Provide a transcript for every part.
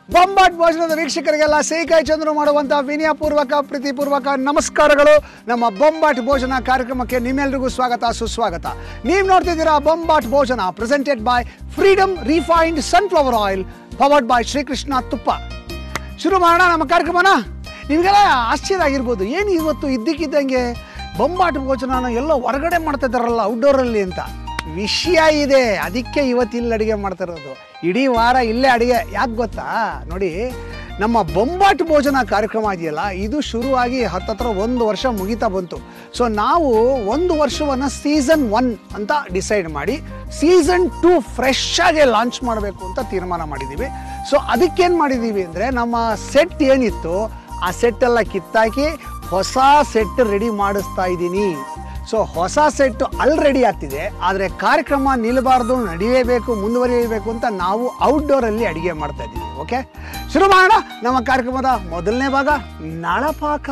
ಬೊಂಬಾಟ್ ಭೋಜನದ ವೀಕ್ಷಕರಿಗೆಲ್ಲ ಸೇಕಾಯಿ ಚಂದ್ರು ಮಾಡುವಂಥ ವಿನಯಪೂರ್ವಕ ಪ್ರೀತಿಪೂರ್ವಕ ನಮಸ್ಕಾರಗಳು ನಮ್ಮ ಬೊಂಬಾಟ್ ಭೋಜನ ಕಾರ್ಯಕ್ರಮಕ್ಕೆ ನಿಮ್ಮೆಲ್ರಿಗೂ ಸ್ವಾಗತ ಸುಸ್ವಾಗತ ನೀವು ನೋಡ್ತಿದ್ದೀರಾ Bombat Bhojana presented by Freedom refined sunflower oil powered by Srikrishna ತುಪ್ಪ ಶುರು ಮಾಡೋಣ ನಮ್ಮ ಕಾರ್ಯಕ್ರಮನ ನಿಮಗೆಲ್ಲ ಆಶ್ಚರ್ಯ ಆಗಿರ್ಬೋದು ಏನು ಇವತ್ತು ಇದ್ದಕ್ಕಿದ್ದಂಗೆ ಬೊಂಬಾಟ್ ಭೋಜನ ಎಲ್ಲ ಹೊರಗಡೆ ಮಾಡ್ತಾ ಇದ್ದಾರಲ್ಲ ಔಟ್ಡೋರಲ್ಲಿ ಅಂತ ವಿಷಯ ಇದೆ ಅದಕ್ಕೆ ಇವತ್ತು ಇಲ್ಲಿ ಅಡುಗೆ ಮಾಡ್ತಾ ಇರೋದು ಇಡೀ ವಾರ ಇಲ್ಲೇ ಅಡುಗೆ ಯಾಕೆ ಗೊತ್ತಾ ನೋಡಿ ನಮ್ಮ ಬೊಂಬಾಟ್ ಭೋಜನ ಕಾರ್ಯಕ್ರಮ ಇದೆಯಲ್ಲ ಇದು ಶುರುವಾಗಿ ಹತ್ತತ್ರ ಒಂದು ವರ್ಷ ಮುಗಿತಾ ಬಂತು ಸೊ ನಾವು ಒಂದು ವರ್ಷವನ್ನು ಸೀಸನ್ ಒನ್ ಅಂತ ಡಿಸೈಡ್ ಮಾಡಿ ಸೀಸನ್ ಟು ಫ್ರೆಶ್ ಆಗಿ ಲಾಂಚ್ ಮಾಡಬೇಕು ಅಂತ ತೀರ್ಮಾನ ಮಾಡಿದ್ದೀವಿ ಸೊ ಅದಕ್ಕೇನು ಮಾಡಿದ್ದೀವಿ ಅಂದರೆ ನಮ್ಮ ಸೆಟ್ ಏನಿತ್ತು ಆ ಸೆಟ್ ಎಲ್ಲ ಕಿತ್ತಾಕಿ ಹೊಸ ಸೆಟ್ ರೆಡಿ ಮಾಡಿಸ್ತಾ ಇದ್ದೀನಿ ಸೊ ಹೊಸ ಸೆಟ್ ರೆಡಿ ಆಗ್ತಿದೆ ಆದರೆ ಕಾರ್ಯಕ್ರಮ ನಿಲ್ಲಬಾರ್ದು ನಡಿಯಬೇಕು ಮುಂದುವರಿಯಬೇಕು ಅಂತ ನಾವು ಔಟ್ಡೋರಲ್ಲಿ ಅಡಿಗೆ ಮಾಡ್ತಾ ಇದ್ದೀವಿ ಓಕೆ ಶುರು ಮಾಡೋಣ ನಮ್ಮ ಕಾರ್ಯಕ್ರಮದ ಮೊದಲನೇ ಭಾಗ ನಳಪಾಕ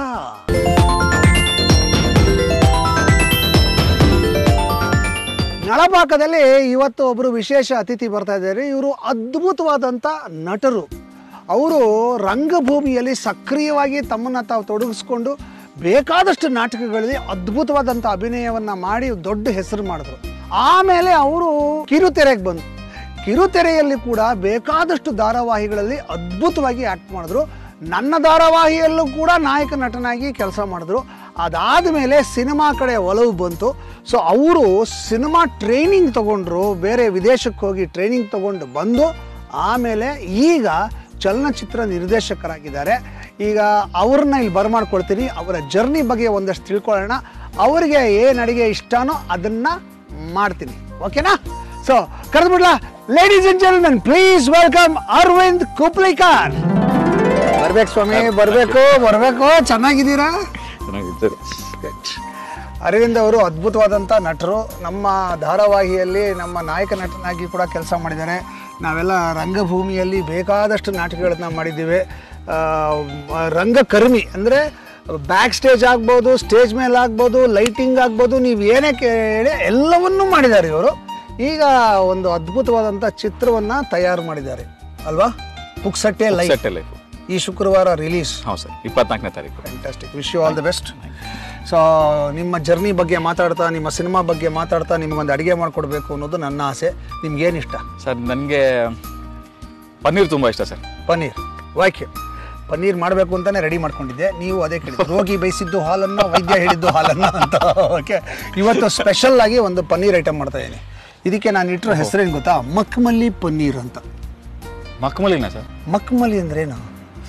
ನಳಪಾಕದಲ್ಲಿ ಇವತ್ತು ಒಬ್ಬರು ವಿಶೇಷ ಅತಿಥಿ ಬರ್ತಾ ಇದ್ದಾರೆ ಇವರು ಅದ್ಭುತವಾದಂಥ ನಟರು ಅವರು ರಂಗಭೂಮಿಯಲ್ಲಿ ಸಕ್ರಿಯವಾಗಿ ತಮ್ಮನ್ನು ತಾವು ತೊಡಗಿಸ್ಕೊಂಡು ಬೇಕಾದಷ್ಟು ನಾಟಕಗಳಲ್ಲಿ ಅದ್ಭುತವಾದಂಥ ಅಭಿನಯವನ್ನು ಮಾಡಿ ದೊಡ್ಡ ಹೆಸರು ಮಾಡಿದ್ರು ಆಮೇಲೆ ಅವರು ಕಿರುತೆರೆಗೆ ಬಂದರು ಕಿರುತೆರೆಯಲ್ಲಿ ಕೂಡ ಬೇಕಾದಷ್ಟು ಧಾರಾವಾಹಿಗಳಲ್ಲಿ ಅದ್ಭುತವಾಗಿ ಆ್ಯಕ್ಟ್ ಮಾಡಿದ್ರು ನನ್ನ ಧಾರಾವಾಹಿಯಲ್ಲೂ ಕೂಡ ನಾಯಕ ನಟನಾಗಿ ಕೆಲಸ ಮಾಡಿದ್ರು ಅದಾದ ಮೇಲೆ ಸಿನಿಮಾ ಕಡೆ ಒಲವು ಬಂತು ಸೊ ಅವರು ಸಿನಿಮಾ ಟ್ರೈನಿಂಗ್ ತಗೊಂಡ್ರು ಬೇರೆ ವಿದೇಶಕ್ಕೆ ಹೋಗಿ ಟ್ರೈನಿಂಗ್ ತಗೊಂಡು ಬಂದು ಆಮೇಲೆ ಈಗ ಚಲನಚಿತ್ರ ನಿರ್ದೇಶಕರಾಗಿದ್ದಾರೆ ಈಗ ಅವ್ರನ್ನ ಇಲ್ಲಿ ಬರಮಾಡ್ಕೊಳ್ತೀನಿ ಅವರ ಜರ್ನಿ ಬಗ್ಗೆ ಒಂದಷ್ಟು ತಿಳ್ಕೊಳ್ಳೋಣ ಅವರಿಗೆ ಏನು ಅಡಿಗೆ ಇಷ್ಟನೋ ಅದನ್ನು ಮಾಡ್ತೀನಿ ಓಕೆನಾ ಸೊ ಕರೆದ್ಬಿಡ್ಲಾ ladies and gentlemen please welcome Aravind Kuplikar ಬರ್ಬೇಕು ಸ್ವಾಮಿ ಬರಬೇಕು ಬರಬೇಕು ಚೆನ್ನಾಗಿದ್ದೀರಾ ಚೆನ್ನಾಗಿದ್ದಾರೆ Good. ಅರವಿಂದ್ ಅವರು ಅದ್ಭುತವಾದಂಥ ನಟರು ನಮ್ಮ ಧಾರಾವಾಹಿಯಲ್ಲಿ ನಮ್ಮ ನಾಯಕ ನಟನಾಗಿ ಕೂಡ ಕೆಲಸ ಮಾಡಿದ್ದಾರೆ ನಾವೆಲ್ಲ ರಂಗಭೂಮಿಯಲ್ಲಿ ಬೇಕಾದಷ್ಟು ನಾಟಕಗಳನ್ನ ಮಾಡಿದ್ದೀವಿ ಆ, ರಂಗಕರ್ಮಿ ಅಂದರೆ ಬ್ಯಾಕ್ ಸ್ಟೇಜ್ ಆಗ್ಬೋದು ಸ್ಟೇಜ್ ಮೇಲೆ ಆಗ್ಬೋದು ಲೈಟಿಂಗ್ ಆಗ್ಬೋದು ನೀವು ಏನೇ ಕೇಳಿ ಎಲ್ಲವನ್ನೂ ಮಾಡಿದ್ದಾರೆ ಇವರು ಈಗ ಒಂದು ಅದ್ಭುತವಾದಂಥ ಚಿತ್ರವನ್ನು ತಯಾರು ಮಾಡಿದ್ದಾರೆ ಅಲ್ವಾ ಪುಕ್ಸಟ್ಟೆ ಲೈಫ್ ಸೆಟ್ ಲೈಫ್ ಈ ಶುಕ್ರವಾರ ರಿಲೀಸ್ ಹೌದು ಸರ್ ಇಪ್ಪತ್ನಾಲ್ಕನೇ ತಾರೀಕು fantastic wish you all the best so ನಿಮ್ಮ ಜರ್ನಿ ಬಗ್ಗೆ ಮಾತಾಡ್ತಾ ನಿಮ್ಮ ಸಿನಿಮಾ ಬಗ್ಗೆ ಮಾತಾಡ್ತಾ ನಿಮಗೊಂದು ಅಡುಗೆ ಮಾಡಿಕೊಡ್ಬೇಕು ಅನ್ನೋದು ನನ್ನ ಆಸೆ ನಿಮ್ಗೇನು ಇಷ್ಟ ಸರ್ ನನಗೆ ಪನ್ನೀರ್ ತುಂಬ ಇಷ್ಟ ಸರ್ ಪನ್ನೀರ್ ವಾಕ್ಯ ಪನ್ನೀರ್ ಮಾಡಬೇಕು ಅಂತಾನೆ ರೆಡಿ ಮಾಡ್ಕೊಂಡಿದ್ದೆ ನೀವು ಅದೇ ಕೇಳಿ ರೋಗಿ ಬಯಸಿದ್ದು ಹಾಲನ್ನು ವೈದ್ಯ ಹೇಳಿದ್ದು ಹಾಲನ್ನು ಅಂತ ಓಕೆ ಇವತ್ತು ಸ್ಪೆಷಲ್ ಆಗಿ ಒಂದು ಪನ್ನೀರ್ ಐಟಮ್ ಮಾಡ್ತಾ ಇದ್ದೀನಿ ಇದಕ್ಕೆ ನಾನು ಇಟ್ಟಿರೋ ಹೆಸರೇನು ಗೊತ್ತಾ ಮಕ್ಮಲ್ಲಿ ಪನ್ನೀರ್ ಅಂತ ಮಕ್ಮಲಿನ ಸರ್ ಮಕ್ಮಲಿ ಅಂದ್ರೇನು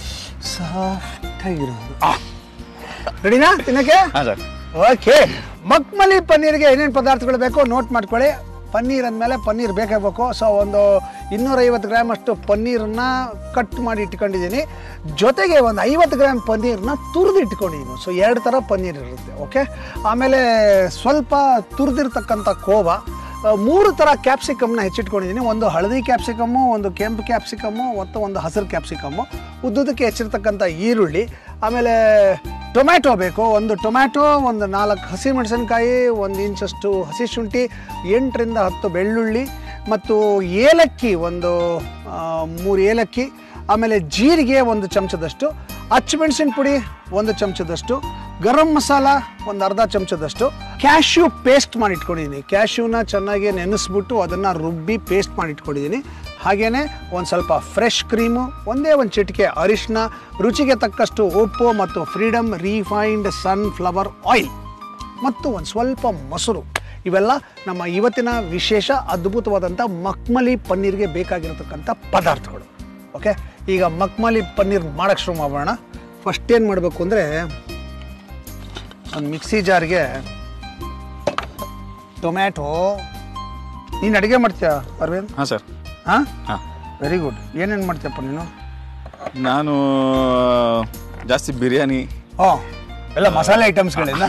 ಸಾಫ್ಟಾಗಿರೋದು ರೆಡಿನಾ ತಿನ್ನಕ್ಕೆ ಹಾಂ ಸರ್ ಓಕೆ ಮಕ್ಮಲಿ ಪನ್ನೀರ್ಗೆ ಏನೇನು ಪದಾರ್ಥಗಳು ಬೇಕೋ ನೋಟ್ ಮಾಡ್ಕೊಳ್ಳಿ ಪನ್ನೀರ್ ಅಂದಮೇಲೆ ಪನ್ನೀರ್ ಬೇಕೇ ಬೇಕು ಸೊ ಒಂದು ಇನ್ನೂರೈವತ್ತು ಗ್ರಾಮ್ ಅಷ್ಟು ಪನ್ನೀರನ್ನ ಕಟ್ ಮಾಡಿ ಇಟ್ಕೊಂಡಿದ್ದೀನಿ ಜೊತೆಗೆ ಒಂದು ಐವತ್ತು ಗ್ರಾಮ್ ಪನ್ನೀರನ್ನ ತುರಿದು ಇಟ್ಕೊಂಡಿದ್ದೀನಿ ಸೊ ಎರಡು ಥರ ಪನ್ನೀರ್ ಇರುತ್ತೆ ಓಕೆ ಆಮೇಲೆ ಸ್ವಲ್ಪ ತುರಿದಿರ್ತಕ್ಕಂಥ ಕೋವ ಆ, ಮೂರು ಥರ ಕ್ಯಾಪ್ಸಿಕಮ್ನ ಹೆಚ್ಚಿಟ್ಕೊಂಡಿದ್ದೀನಿ ಒಂದು ಹಳದಿ ಕ್ಯಾಪ್ಸಿಕಮ್ಮು ಒಂದು ಕೆಂಪು ಕ್ಯಾಪ್ಸಿಕಮ್ಮು ಮತ್ತು ಒಂದು ಹಸಿರು ಕ್ಯಾಪ್ಸಿಕಮ್ಮು ಉದ್ದುದಕ್ಕೆ ಹೆಚ್ಚಿರ್ತಕ್ಕಂಥ ಈರುಳ್ಳಿ ಆಮೇಲೆ ಟೊಮ್ಯಾಟೊ ಬೇಕು ಒಂದು ಟೊಮ್ಯಾಟೊ ಒಂದು ನಾಲ್ಕು ಹಸಿ ಮೆಣಸಿನ್ಕಾಯಿ ಒಂದು ಇಂಚಷ್ಟು ಹಸಿ ಶುಂಠಿ ಎಂಟರಿಂದ ಹತ್ತು ಬೆಳ್ಳುಳ್ಳಿ ಮತ್ತು ಏಲಕ್ಕಿ ಒಂದು ಆ, ಮೂರು ಏಲಕ್ಕಿ ಆಮೇಲೆ ಜೀರಿಗೆ ಒಂದು ಚಮಚದಷ್ಟು ಅಚ್ಚಮೆಣಸಿನ ಪುಡಿ ಒಂದು ಚಮಚದಷ್ಟು ಗರಂ ಮಸಾಲ ಒಂದು ಅರ್ಧ ಚಮಚದಷ್ಟು ಕ್ಯಾಶ್ಯೂ ಪೇಸ್ಟ್ ಮಾಡಿ ಇಟ್ಕೊಂಡಿದ್ದೀನಿ ಕ್ಯಾಶ್ಯೂನ ಚೆನ್ನಾಗಿ ನೆನೆಸ್ಬಿಟ್ಟು ಅದನ್ನು ರುಬ್ಬಿ ಪೇಸ್ಟ್ ಮಾಡಿ ಇಟ್ಕೊಂಡಿದ್ದೀನಿ ಹಾಗೆಯೇ ಒಂದು ಸ್ವಲ್ಪ ಫ್ರೆಶ್ ಕ್ರೀಮು ಒಂದೇ ಒಂದು ಚಿಟಿಕೆ ಅರಿಶಿನ ರುಚಿಗೆ ತಕ್ಕಷ್ಟು ಉಪ್ಪು ಮತ್ತು ಫ್ರೀಡಮ್ ರಿಫೈನ್ಡ್ ಸನ್ಫ್ಲವರ್ ಆಯಿಲ್ ಮತ್ತು ಒಂದು ಸ್ವಲ್ಪ ಮೊಸರು ಇವೆಲ್ಲ ನಮ್ಮ ಇವತ್ತಿನ ವಿಶೇಷ ಅದ್ಭುತವಾದಂಥ ಮಕ್ಮಲಿ ಪನ್ನೀರ್ಗೆ ಬೇಕಾಗಿರತಕ್ಕಂಥ ಪದಾರ್ಥಗಳು ಓಕೆ ಈಗ ಮಕ್ಮಲಿ ಪನ್ನೀರ್ ಮಾಡೋಕ್ಕೆ ಶುರು ಮಾಡೋಣ ಫಸ್ಟ್ ಏನು ಮಾಡಬೇಕು ಅಂದರೆ ಒಂದು ಮಿಕ್ಸಿ ಜಾರ್ಗೆ ಟೊಮ್ಯಾಟೊ ನೀನು ಅಡುಗೆ ಮಾಡ್ತೀಯ ಅರವಿಂದ್ ಹಾಂ ಸರ್ ಹಾಂ ಹಾಂ ವೆರಿ ಗುಡ್ ಏನೇನು ಮಾಡ್ತೀಯಪ್ಪ ನೀನು ನಾನು ಜಾಸ್ತಿ ಬಿರಿಯಾನಿ ಓ ಎಲ್ಲ ಮಸಾಲೆ ಐಟಮ್ಸ್ಗಳಿಂದ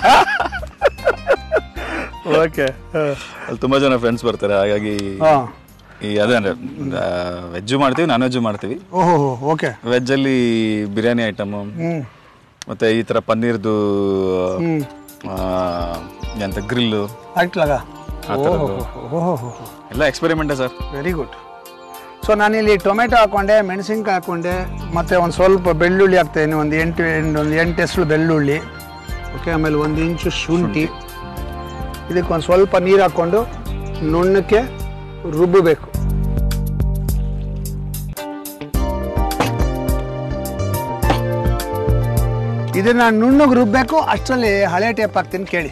ಓಕೆ ಅಲ್ಲಿ ತುಂಬ ಜನ ಫ್ರೆಂಡ್ಸ್ ಬರ್ತಾರೆ ಹಾಗಾಗಿ ಹಾಂ ಈ ಅದೇ ಅಂದರೆ ವೆಜ್ಜು ಮಾಡ್ತೀವಿ ನಾನ್ ವೆಜ್ಜು ಮಾಡ್ತೀವಿ ಓಹೋ ಓಕೆ ವೆಜ್ಜಲ್ಲಿ ಬಿರಿಯಾನಿ ಐಟಮು ಹ್ಞೂ ಮತ್ತು ಈ ಥರ ಪನ್ನೀರ್ದು ಹ್ಞೂ ಆ, ಎಂತ ಗ್ರಿಲ್ಲು ಆಯ್ತಲಾಗ ಆ ಥರದ್ದು ಓಹೋ ಎಲ್ಲ ಎಕ್ಸ್ಪೆರಿಮೆಂಟೇ ಸರ್ ವೆರಿ ಗುಡ್ ಸೊ ನಾನಿಲ್ಲಿ ಟೊಮೆಟೊ ಹಾಕ್ಕೊಂಡೆ ಮೆಣಸಿನ್ಕಾಯಿ ಹಾಕ್ಕೊಂಡೆ ಮತ್ತು ಒಂದು ಸ್ವಲ್ಪ ಬೆಳ್ಳುಳ್ಳಿ ಹಾಕ್ತೇನೆ ಒಂದು ಎಂಟು ಎಂಟು ಒಂದು ಎಂಟು ಹೆಸರು ಬೆಳ್ಳುಳ್ಳಿ ಓಕೆ ಆಮೇಲೆ ಒಂದು ಇಂಚು ಶುಂಠಿ ಇದಕ್ಕೆ ಒಂದು ಸ್ವಲ್ಪ ನೀರು ಹಾಕ್ಕೊಂಡು ನುಣ್ಣಕ್ಕೆ ರುಬ್ಬಬೇಕು ಇದನ್ನ ನುಣ್ಣಗೆ ರುಬ್ಬಬೇಕು ಅಷ್ಟರಲ್ಲಿ ಹಳೆ ಟೇಪ್ ಹಾಕ್ತೀನಿ ಕೇಳಿ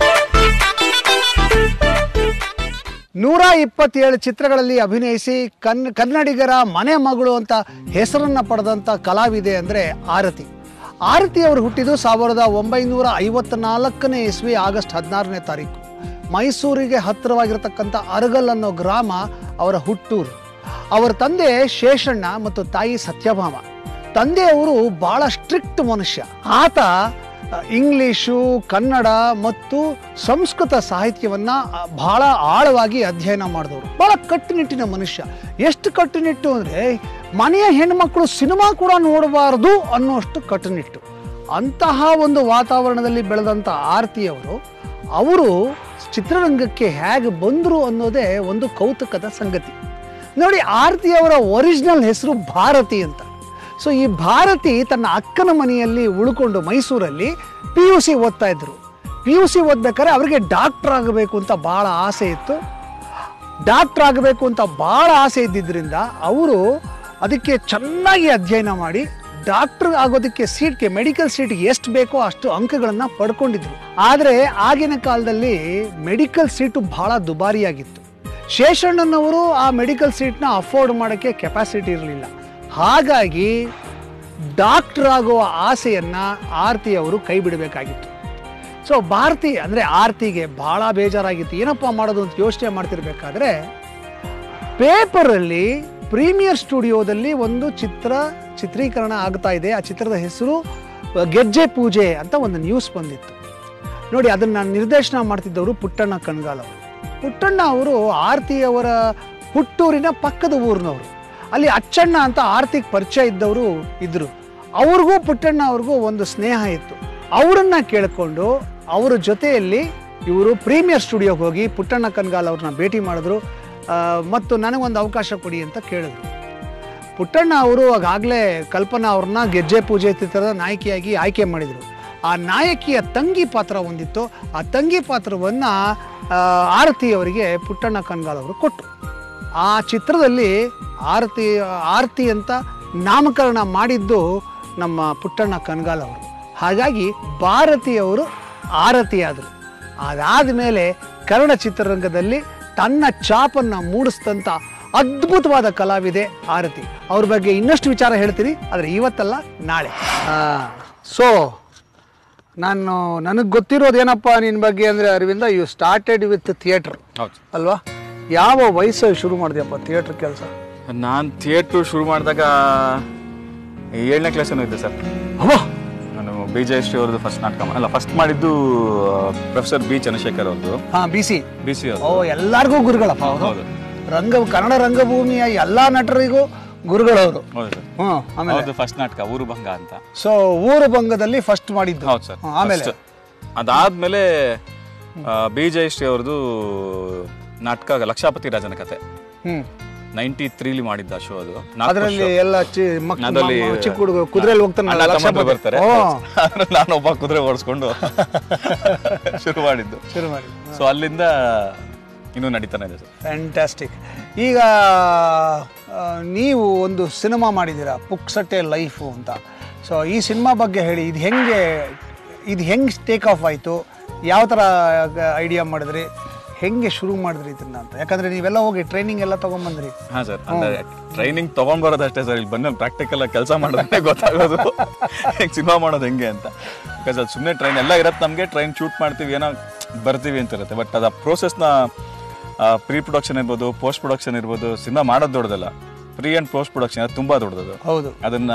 ನೂರ ಇಪ್ಪತ್ತೇಳು ಚಿತ್ರಗಳಲ್ಲಿ ಅಭಿನಯಿಸಿ ಕನ್ ಕನ್ನಡಿಗರ ಮನೆ ಮಗಳು ಅಂತ ಹೆಸರನ್ನ ಪಡೆದಂಥ ಕಲಾವಿದೆ ಅಂದರೆ ಆರತಿ ಆರತಿ ಅವರು ಹುಟ್ಟಿದ್ದು ಸಾವಿರದ ಒಂಬೈನೂರ ಐವತ್ನಾಲ್ಕನೇ ಇಸ್ವಿ ಆಗಸ್ಟ್ ಹದಿನಾರನೇ ತಾರೀಕು ಮೈಸೂರಿಗೆ ಹತ್ತಿರವಾಗಿರ್ತಕ್ಕಂಥ ಅರಗಲ್ ಅನ್ನೋ ಗ್ರಾಮ ಅವರ ಹುಟ್ಟೂರು ಅವರ ತಂದೆ ಶೇಷಣ್ಣ ಮತ್ತು ತಾಯಿ ಸತ್ಯಭಾಮ ತಂದೆಯವರು ಬಹಳ ಸ್ಟ್ರಿಕ್ಟ್ ಮನುಷ್ಯ ಆತ ಅ, ಇಂಗ್ಲಿಷು ಕನ್ನಡ ಮತ್ತು ಸಂಸ್ಕೃತ ಸಾಹಿತ್ಯವನ್ನ ಅ, ಬಹಳ ಆಳವಾಗಿ ಅಧ್ಯಯನ ಮಾಡಿದವರು ಬಹಳ ಕಟ್ಟುನಿಟ್ಟಿನ ಮನುಷ್ಯ ಎಷ್ಟು ಕಟ್ಟುನಿಟ್ಟು ಅಂದರೆ ಮನೆಯ ಹೆಣ್ಮಕ್ಳು ಸಿನಿಮಾ ಕೂಡ ನೋಡಬಾರದು ಅನ್ನುವಷ್ಟು ಕಟ್ಟುನಿಟ್ಟು ಅಂತಹ ಒಂದು ವಾತಾವರಣದಲ್ಲಿ ಬೆಳೆದಂಥ ಆರತಿಯವರು ಅವರು ಚಿತ್ರರಂಗಕ್ಕೆ ಹೇಗೆ ಬಂದರು ಅನ್ನೋದೇ ಒಂದು ಕೌತುಕದ ಸಂಗತಿ ನೋಡಿ ಆರತಿಯವರ ಒರಿಜಿನಲ್ ಹೆಸರು ಭಾರತಿ ಅಂತ ಸೊ ಈ ಭಾರತಿ ತನ್ನ ಅಕ್ಕನ ಮನೆಯಲ್ಲಿ ಉಳ್ಕೊಂಡು ಮೈಸೂರಲ್ಲಿ ಪಿ ಯು ಸಿ ಓದ್ತಾ ಇದ್ರು ಪಿ ಯು ಸಿ ಓದ್ಬೇಕಾದ್ರೆ ಅವರಿಗೆ ಡಾಕ್ಟರ್ ಆಗಬೇಕು ಅಂತ ಭಾಳ ಆಸೆ ಇತ್ತು ಡಾಕ್ಟರ್ ಆಗಬೇಕು ಅಂತ ಭಾಳ ಆಸೆ ಇದ್ದಿದ್ದರಿಂದ ಅವರು ಅದಕ್ಕೆ ಚೆನ್ನಾಗಿ ಅಧ್ಯಯನ ಮಾಡಿ ಡಾಕ್ಟರ್ ಆಗೋದಕ್ಕೆ ಸೀಟ್ಗೆ ಮೆಡಿಕಲ್ ಸೀಟ್ಗೆ ಎಷ್ಟು ಬೇಕೋ ಅಷ್ಟು ಅಂಕಗಳನ್ನು ಪಡ್ಕೊಂಡಿದ್ರು ಆದರೆ ಆಗಿನ ಕಾಲದಲ್ಲಿ ಮೆಡಿಕಲ್ ಸೀಟು ಬಹಳ ದುಬಾರಿಯಾಗಿತ್ತು ಶೇಷಣ್ಣನವರು ಆ ಮೆಡಿಕಲ್ ಸೀಟ್ನ ಅಫೋರ್ಡ್ ಮಾಡೋಕ್ಕೆ ಕೆಪಾಸಿಟಿ ಇರಲಿಲ್ಲ ಹಾಗಾಗಿ ಡಾಕ್ಟರ್ ಆಗುವ ಆಸೆಯನ್ನು ಆರತಿ ಅವರು ಕೈ ಬಿಡಬೇಕಾಗಿತ್ತು ಸೊ ಭಾರತಿ ಅಂದರೆ ಆರತಿಗೆ ಭಾಳ ಬೇಜಾರಾಗಿತ್ತು ಏನಪ್ಪ ಮಾಡೋದು ಅಂತ ಯೋಚನೆ ಮಾಡ್ತಿರ್ಬೇಕಾದ್ರೆ ಪೇಪರಲ್ಲಿ ಪ್ರೀಮಿಯರ್ ಸ್ಟುಡಿಯೋದಲ್ಲಿ ಒಂದು ಚಿತ್ರ ಚಿತ್ರೀಕರಣ ಆಗ್ತಾ ಇದೆ ಆ ಚಿತ್ರದ ಹೆಸರು ಅ, ಗೆಜ್ಜೆ ಪೂಜೆ ಅಂತ ಒಂದು ನ್ಯೂಸ್ ಬಂದಿತ್ತು ನೋಡಿ ಅದನ್ನು ನಿರ್ದೇಶನ ಮಾಡ್ತಿದ್ದವರು ಪುಟ್ಟಣ್ಣ ಕಣ್ಗಾಲ್ ಅವರು ಪುಟ್ಟಣ್ಣ ಅವರು ಆರತಿಯವರ ಹುಟ್ಟೂರಿನ ಪಕ್ಕದ ಊರಿನವರು ಅಲ್ಲಿ ಅಚ್ಚಣ್ಣ ಅಂತ ಆರ್ತಿಗೆ ಪರಿಚಯ ಇದ್ದವರು ಇದ್ದರು ಅವ್ರಿಗೂ ಪುಟ್ಟಣ್ಣ ಅವ್ರಿಗೂ ಒಂದು ಸ್ನೇಹ ಇತ್ತು ಅವರನ್ನ ಕೇಳಿಕೊಂಡು ಅವರ ಜೊತೆಯಲ್ಲಿ ಇವರು ಪ್ರೀಮಿಯರ್ ಸ್ಟುಡಿಯೋಗೆ ಹೋಗಿ ಪುಟ್ಟಣ್ಣ ಕನ್ಗಾಲ್ ಅವ್ರನ್ನ ಭೇಟಿ ಮಾಡಿದ್ರು ಆ, ಮತ್ತು ನನಗೊಂದು ಅವಕಾಶ ಕೊಡಿ ಅಂತ ಕೇಳಿದ್ರು ಪುಟ್ಟಣ್ಣ ಅವರು ಆಗಾಗಲೇ ಕಲ್ಪನಾ ಅವ್ರನ್ನ ಗೆಜ್ಜೆ ಪೂಜೆ ಚಿತ್ರದ ನಾಯಕಿಯಾಗಿ ಆಯ್ಕೆ ಮಾಡಿದರು ಆ ನಾಯಕಿಯ ತಂಗಿ ಪಾತ್ರ ಒಂದಿತ್ತು ಆ ತಂಗಿ ಪಾತ್ರವನ್ನು ಆರತಿ ಅವರಿಗೆ ಪುಟ್ಟಣ್ಣ ಕನ್ಗಾಲ್ ಅವರು ಕೊಟ್ಟರು ಆ ಚಿತ್ರದಲ್ಲಿ ಆರತಿ ಆರತಿ ಅಂತ ನಾಮಕರಣ ಮಾಡಿದ್ದು ನಮ್ಮ ಪುಟ್ಟಣ್ಣ ಕನ್ಗಾಲ್ ಅವರು ಹಾಗಾಗಿ ಭಾರತಿಯವರು ಆರತಿ ಆದರು ಅದಾದ ಮೇಲೆ ಕನ್ನಡ ಚಿತ್ರರಂಗದಲ್ಲಿ ತನ್ನ ಚಾಪನ್ನು ಮೂಡಿಸಿದಂಥ ಅದ್ಭುತವಾದ ಕಲಾವಿದೆ ಆರತಿ ಅವ್ರ ಬಗ್ಗೆ ಇನ್ನಷ್ಟು ವಿಚಾರ ಹೇಳ್ತೀನಿ ಆದರೆ ಇವತ್ತಲ್ಲ ನಾಳೆ ಸೊ ನಾನು ನನಗೆ ಗೊತ್ತಿರೋದು ಏನಪ್ಪ ನಿನ್ನ ಬಗ್ಗೆ ಅಂದರೆ Aravinda you started with theatre ಹೌದು ಅಲ್ವಾ ಯಾವ ವಯಸ್ಸಲ್ಲಿ ಶುರು ಮಾಡಿದ್ಯಪ್ಪ ಥಿಯೇಟ್ರ್ ಕೆಲಸ ನಾನು ಥಿಯೇಟ್ರು ಶುರು ಮಾಡಿದಾಗ ಏಳನೇ ಕ್ಲಾಸೇನೋ ಇದ್ದೆ ಸರ್ ಅವ ನಾನು ಬಿ ಜೆ ಶ್ರೀ ಅವ್ರದ್ದು ಫಸ್ಟ್ ನಾಟಕ ಮಾ- ಅಲ್ಲ ಫಸ್ಟ್ ಮಾಡಿದ್ದು ಪ್ರೊಫೆಸರ್ ಬಿ ಚಂದ್ರಶೇಖರ್ ಅವ್ರದ್ದು ಹಾಂ ಬಿ ಸಿ ಬಿ ಸಿ ಓ ಎಲ್ಲರಿಗೂ ಗುರುಗಳಪ್ಪ ಅವರು ಹೌದು ರಂಗ ಕನ್ನಡ ರಂಗಭೂಮಿಯ ಎಲ್ಲ ನಟರಿಗೂ ಗುರುಗಳವರು ಹೌದು ಸರ್ ಹ್ಞೂ ಆಮೇಲೆ ಅವ್ರದ್ದು ಫಸ್ಟ್ ನಾಟಕ ಊರು ಭಂಗ ಅಂತ ಸೊ ಊರು ಭಂಗದಲ್ಲಿ ಫಸ್ಟ್ ಮಾಡಿದ್ದು ಹೌದು ಸರ್ ಹ್ಮ್, ಆಮೇಲೆ first. ಅದಾದ್ಮೇಲೆ ಬಿ ಜಯಶ್ರೀ ಅವ್ರದ್ದು ನಾಟಕ ಲಕ್ಷಾಪತಿ ರಾಜನ ಕತೆ ಹ್ಮ್ ನೈಂಟಿ ತ್ರೀಲಿ ಮಾಡಿದ್ದ ಶೋ ಅದು ನಾಲ್ಕು ಅದರಲ್ಲಿ ಎಲ್ಲ ಚಿ ಮಕ್- ಅದ್ರಲ್ಲಿ ಮ- ಚಿಕ್ಕ ಹುಡುಗ ಕುದುರೆಯಲ್ಲಿ ಹೋಗ್ತಾನೆ ಅಣ್ಣ ತಮ್ಮಂದ್ರು ಬರ್ತಾರೆ ಓ ನಾನೊಬ್ಬ ಕುದುರೆ ಓಡಿಸ್ಕೊಂಡು ಶುರು ಮಾಡಿದ್ದು ಶುರು ಮಾಡಿ ಸೊ ಅಲ್ಲಿಂದ ಇನ್ನೂ ನಡೀತಾನೆ ಇದೆ ಸರ್ ಫ್ಯಾಂಟಾಸ್ಟಿಕ್ ಈಗ ಆ, ನೀವು ಒಂದು ಸಿನಿಮಾ ಮಾಡಿದ್ದೀರಾ ಪುಕ್ಸಟ್ಟೆ ಲೈಫು ಅಂತ ಸೊ ಈ ಸಿನಿಮಾ ಬಗ್ಗೆ ಹೇಳಿ ಇದು ಹೆಂಗೆ ಇದು ಹೆಂಗೆ ಟೇಕ್ ಆಫ್ ಆಯಿತು ಯಾವ ಥರ ಐಡಿಯಾ ಮಾಡಿದ್ರಿ ಹೆಂಗೆ ಶುರು ಮಾಡಿದ್ರಿ ಇದನ್ನ ಅಂತ ಯಾಕಂದರೆ ನೀವೆಲ್ಲ ಹೋಗಿ ಟ್ರೈನಿಂಗ್ ಎಲ್ಲ ತೊಗೊಂಬಂದ್ರಿ ಹಾ ಸರ್ ಅಂದ್ರೆ ಟ್ರೈನಿಂಗ್ ತಗೊಂಡ್ ಬರೋದು ಅಷ್ಟೇ ಸರ್ ಇಲ್ಲಿ ಬಂದ ಪ್ರಾಕ್ಟಿಕಲ್ ಕೆಲಸ ಮಾಡೋದೇ ಗೊತ್ತಾಗೋದು ಹೆಂಗ್ ಸಿನಿಮಾ ಮಾಡೋದು ಹೆಂಗೆ ಅಂತ ಬಿಕಾಸ್ ಅದು ಸುಮ್ಮನೆ ಟ್ರೈನ್ ಎಲ್ಲ ಇರತ್ತೆ ನಮಗೆ ಟ್ರೈನ್ ಶೂಟ್ ಮಾಡ್ತೀವಿ ಏನೋ ಬರ್ತೀವಿ ಅಂತ ಇರುತ್ತೆ ಬಟ್ ಅದು ಪ್ರೋಸೆಸ್ನ ಪ್ರೀ ಪ್ರೊಡಕ್ಷನ್ ಇರ್ಬೋದು ಪೋಸ್ಟ್ ಪ್ರೊಡಕ್ಷನ್ ಇರ್ಬೋದು ಸಿನಿಮಾ ಮಾಡೋದು ದೊಡ್ಡದಲ್ಲ ಪ್ರೀ ಆ್ಯಂಡ್ ಪೋಸ್ಟ್ ಪ್ರೊಡಕ್ಷನ್ ಅದು ತುಂಬ ದೊಡ್ಡದು ಹೌದು ಅದನ್ನ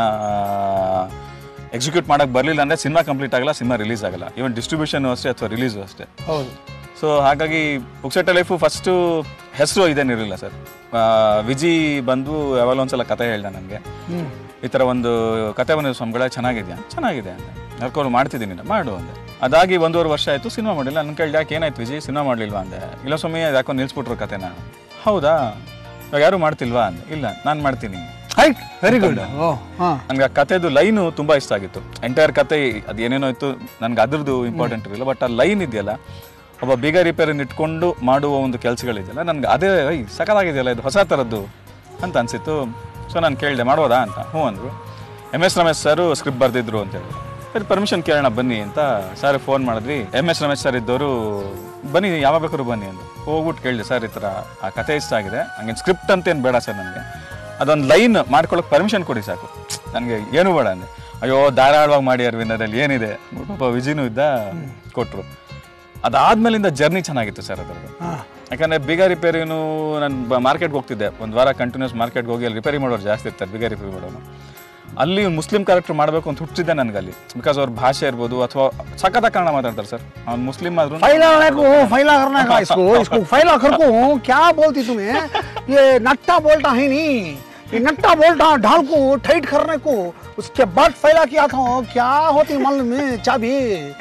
ಎಕ್ಸಿಕ್ಯೂಟ್ ಮಾಡಕ್ ಬರಲಿಲ್ಲ ಅಂದ್ರೆ ಸಿನಿಮಾ ಕಂಪ್ಲೀಟ್ ಆಗಲ್ಲ ಸಿನಿಮಾ ರಿಲೀಸ್ ಆಗಲ್ಲ ಈವನ್ ಡಿಸ್ಟ್ರಿಬ್ಯೂಷನ್ ಅಷ್ಟೇ ಅಥವಾ ರಿಲೀಸು ಅಷ್ಟೇ ಹೌದು ಸೊ ಹಾಗಾಗಿ ಪುಕ್ಸೆಟ್ಟ ಲೈಫು ಫಸ್ಟು ಹೆಸರು ಇದೇನಿರಲಿಲ್ಲ ಸರ್ ವಿಜಿ ಬಂದು ಯಾವಾಗಲೂ ಒಂದ್ಸಲ ಕತೆ ಹೇಳ್ದ ನನಗೆ ಹ್ಞೂ ಈ ಥರ ಒಂದು ಕತೆ ಬಂದಿದೆ ಸ್ವಾಮಿಗಳ ಚೆನ್ನಾಗಿದೆಯಾ ಚೆನ್ನಾಗಿದೆ ಅಂತ ನರ್ಕೊಂಡು ಮಾಡ್ತಿದ್ದೀನಿ ನಾನು, ಮಾಡು ಅಂದೆ ಅದಾಗಿ ಒಂದೂವರೆ ವರ್ಷ ಆಯಿತು ಸಿನಿಮಾ ಮಾಡಿಲ್ಲ ನನ್ನ ಕೇಳಿದೆ ಯಾಕೆ ಏನಾಯ್ತು ವಿಜಯ್ ಸಿನಿಮಾ ಮಾಡಲಿಲ್ವಾ ಅಂದೆ ಇಲ್ಲ ಸ್ವಾಮಿ ಅದು ಯಾಕೋ ನಿಲ್ಸ್ಬಿಟ್ರು ಕತೆನ ಹೌದಾ ಇವಾಗ ಯಾರು ಮಾಡ್ತಿಲ್ವಾ ಅಂದೆ ಇಲ್ಲ ನಾನು ಮಾಡ್ತೀನಿ ಹೈಟ್ ವೆರಿ ಗುಡ್ ಓ ಹಾಂ ನನಗೆ ಆ ಕಥೆದು ಲೈನು ತುಂಬಾ ಇಷ್ಟ ಆಗಿತ್ತು ಎಂಟೈರ್ ಕತೆ ಅದು ಏನೇನೋ ಇತ್ತು ನನಗೆ ಅದ್ರದ್ದು ಇಂಪಾರ್ಟೆಂಟ್ ಇರಲಿಲ್ಲ ಬಟ್ ಆ ಲೈನ್ ಇದೆಯಲ್ಲ ಒಬ್ಬ ಬೀಗ ರಿಪೇರಿನ ಇಟ್ಕೊಂಡು ಮಾಡುವ ಒಂದು ಕೆಲಸಗಳಿದೆಯಲ್ಲ ನನಗೆ ಅದೇ ಐ ಸಕಲಾಗಿದೆಯಲ್ಲ ಇದು ಹೊಸ ಥರದ್ದು ಅಂತ ಅನಿಸಿತ್ತು ಸೊ ನಾನು ಕೇಳಿದೆ ಮಾಡ್ಬೋದಾ ಅಂತ ಹ್ಞೂ ಅಂದರು M S Ramesh sir script ಬರೆದಿದ್ರು ಅಂತ ಹೇಳಿ ಸರಿ ಪರ್ಮಿಷನ್ ಕೇಳೋಣ ಬನ್ನಿ ಅಂತ ಸರ್ ಫೋನ್ ಮಾಡಿದ್ವಿ ಎಮ್ ಎಸ್ ರಮೇಶ್ ಸರ್ ಇದ್ದವರು ಬನ್ನಿ ಯಾವಾಗ ಬೇಕಾದ್ರು ಬನ್ನಿ ಅಂತ ಹೋಗ್ಬಿಟ್ಟು ಕೇಳಿದೆ ಸರ್ ಈ ಥರ ಆ ಕತೆ ಇಷ್ಟ ಆಗಿದೆ ಹಂಗೆ ಸ್ಕ್ರಿಪ್ಟ್ ಅಂತೇನು ಬೇಡ ಸರ್ ನನಗೆ ಅದೊಂದು ಲೈನ್ ಮಾಡ್ಕೊಳಕ್ಕೆ ಪರ್ಮಿಷನ್ ಕೊಡಿ ಸಾಕು ನನಗೆ ಏನು ಬೇಡ ಅಂದೆ ಅಯ್ಯೋ ಧಾರಾಳವಾಗಿ ಮಾಡಿ ಅರವಿಂದ್ ಅದ್ರಲ್ಲಿ ಏನಿದೆ ಪಾಪ ವಿಜಿನೂ ಇದ್ದ ಕೊಟ್ಟರು ಅದಾದ್ಮೇಲಿಂದ ಜರ್ನಿ ಚೆನ್ನಾಗಿತ್ತು ಸರ್ ಅದರದ್ದು ಹಾಂ ಯಾಕಂದ್ರೆ ಬೀಗ ರಿಪೇರಿನು ನಾನು ಮಾರ್ಕೆಟ್ಗೆ ಹೋಗ್ತಿದ್ದೆ ಒಂದು ವಾರ ಕಂಟಿನ್ಯೂಸ್ ಮಾರ್ಕೆಟ್ಗೆ ಹೋಗಿ ಅಲ್ಲಿ ರಿಪೇರಿ ಮಾಡೋರು ಜಾಸ್ತಿ ಇರ್ತಾರೆ ಬೀಗ ರಿಪೇರಿ ಮಾಡೋನು ಅಲ್ಲಿ ಮುಸ್ಲಿಂ ಕ್ಯಾರೆಕ್ಟರ್ ಮಾಡಬೇಕು ಅಂತ ಹುಟ್ಟಿದ್ದೆ ನನಗೆ ಅಲ್ಲಿ ಬಿಕಾಸ್ ಅವ್ರ ಭಾಷೆ ಇರ್ಬೋದು ಅಥವಾ ಸಖತ್ತ ಕನ್ನಡ ಮಾತಾಡ್ತಾರೆ ಸರ್ ಅವ್ನು ಮುಸ್ಲಿಂ ಆದ್ರೂ फैला को फैला करना का इसको इसको फैला कर को क्या बोलती तुम्हें ये नट्टा बोलता है नहीं ये नट्टा बोलता ढाल को टाइट करने को उसके बाद फैला किया था क्या होती मालूम है चाबी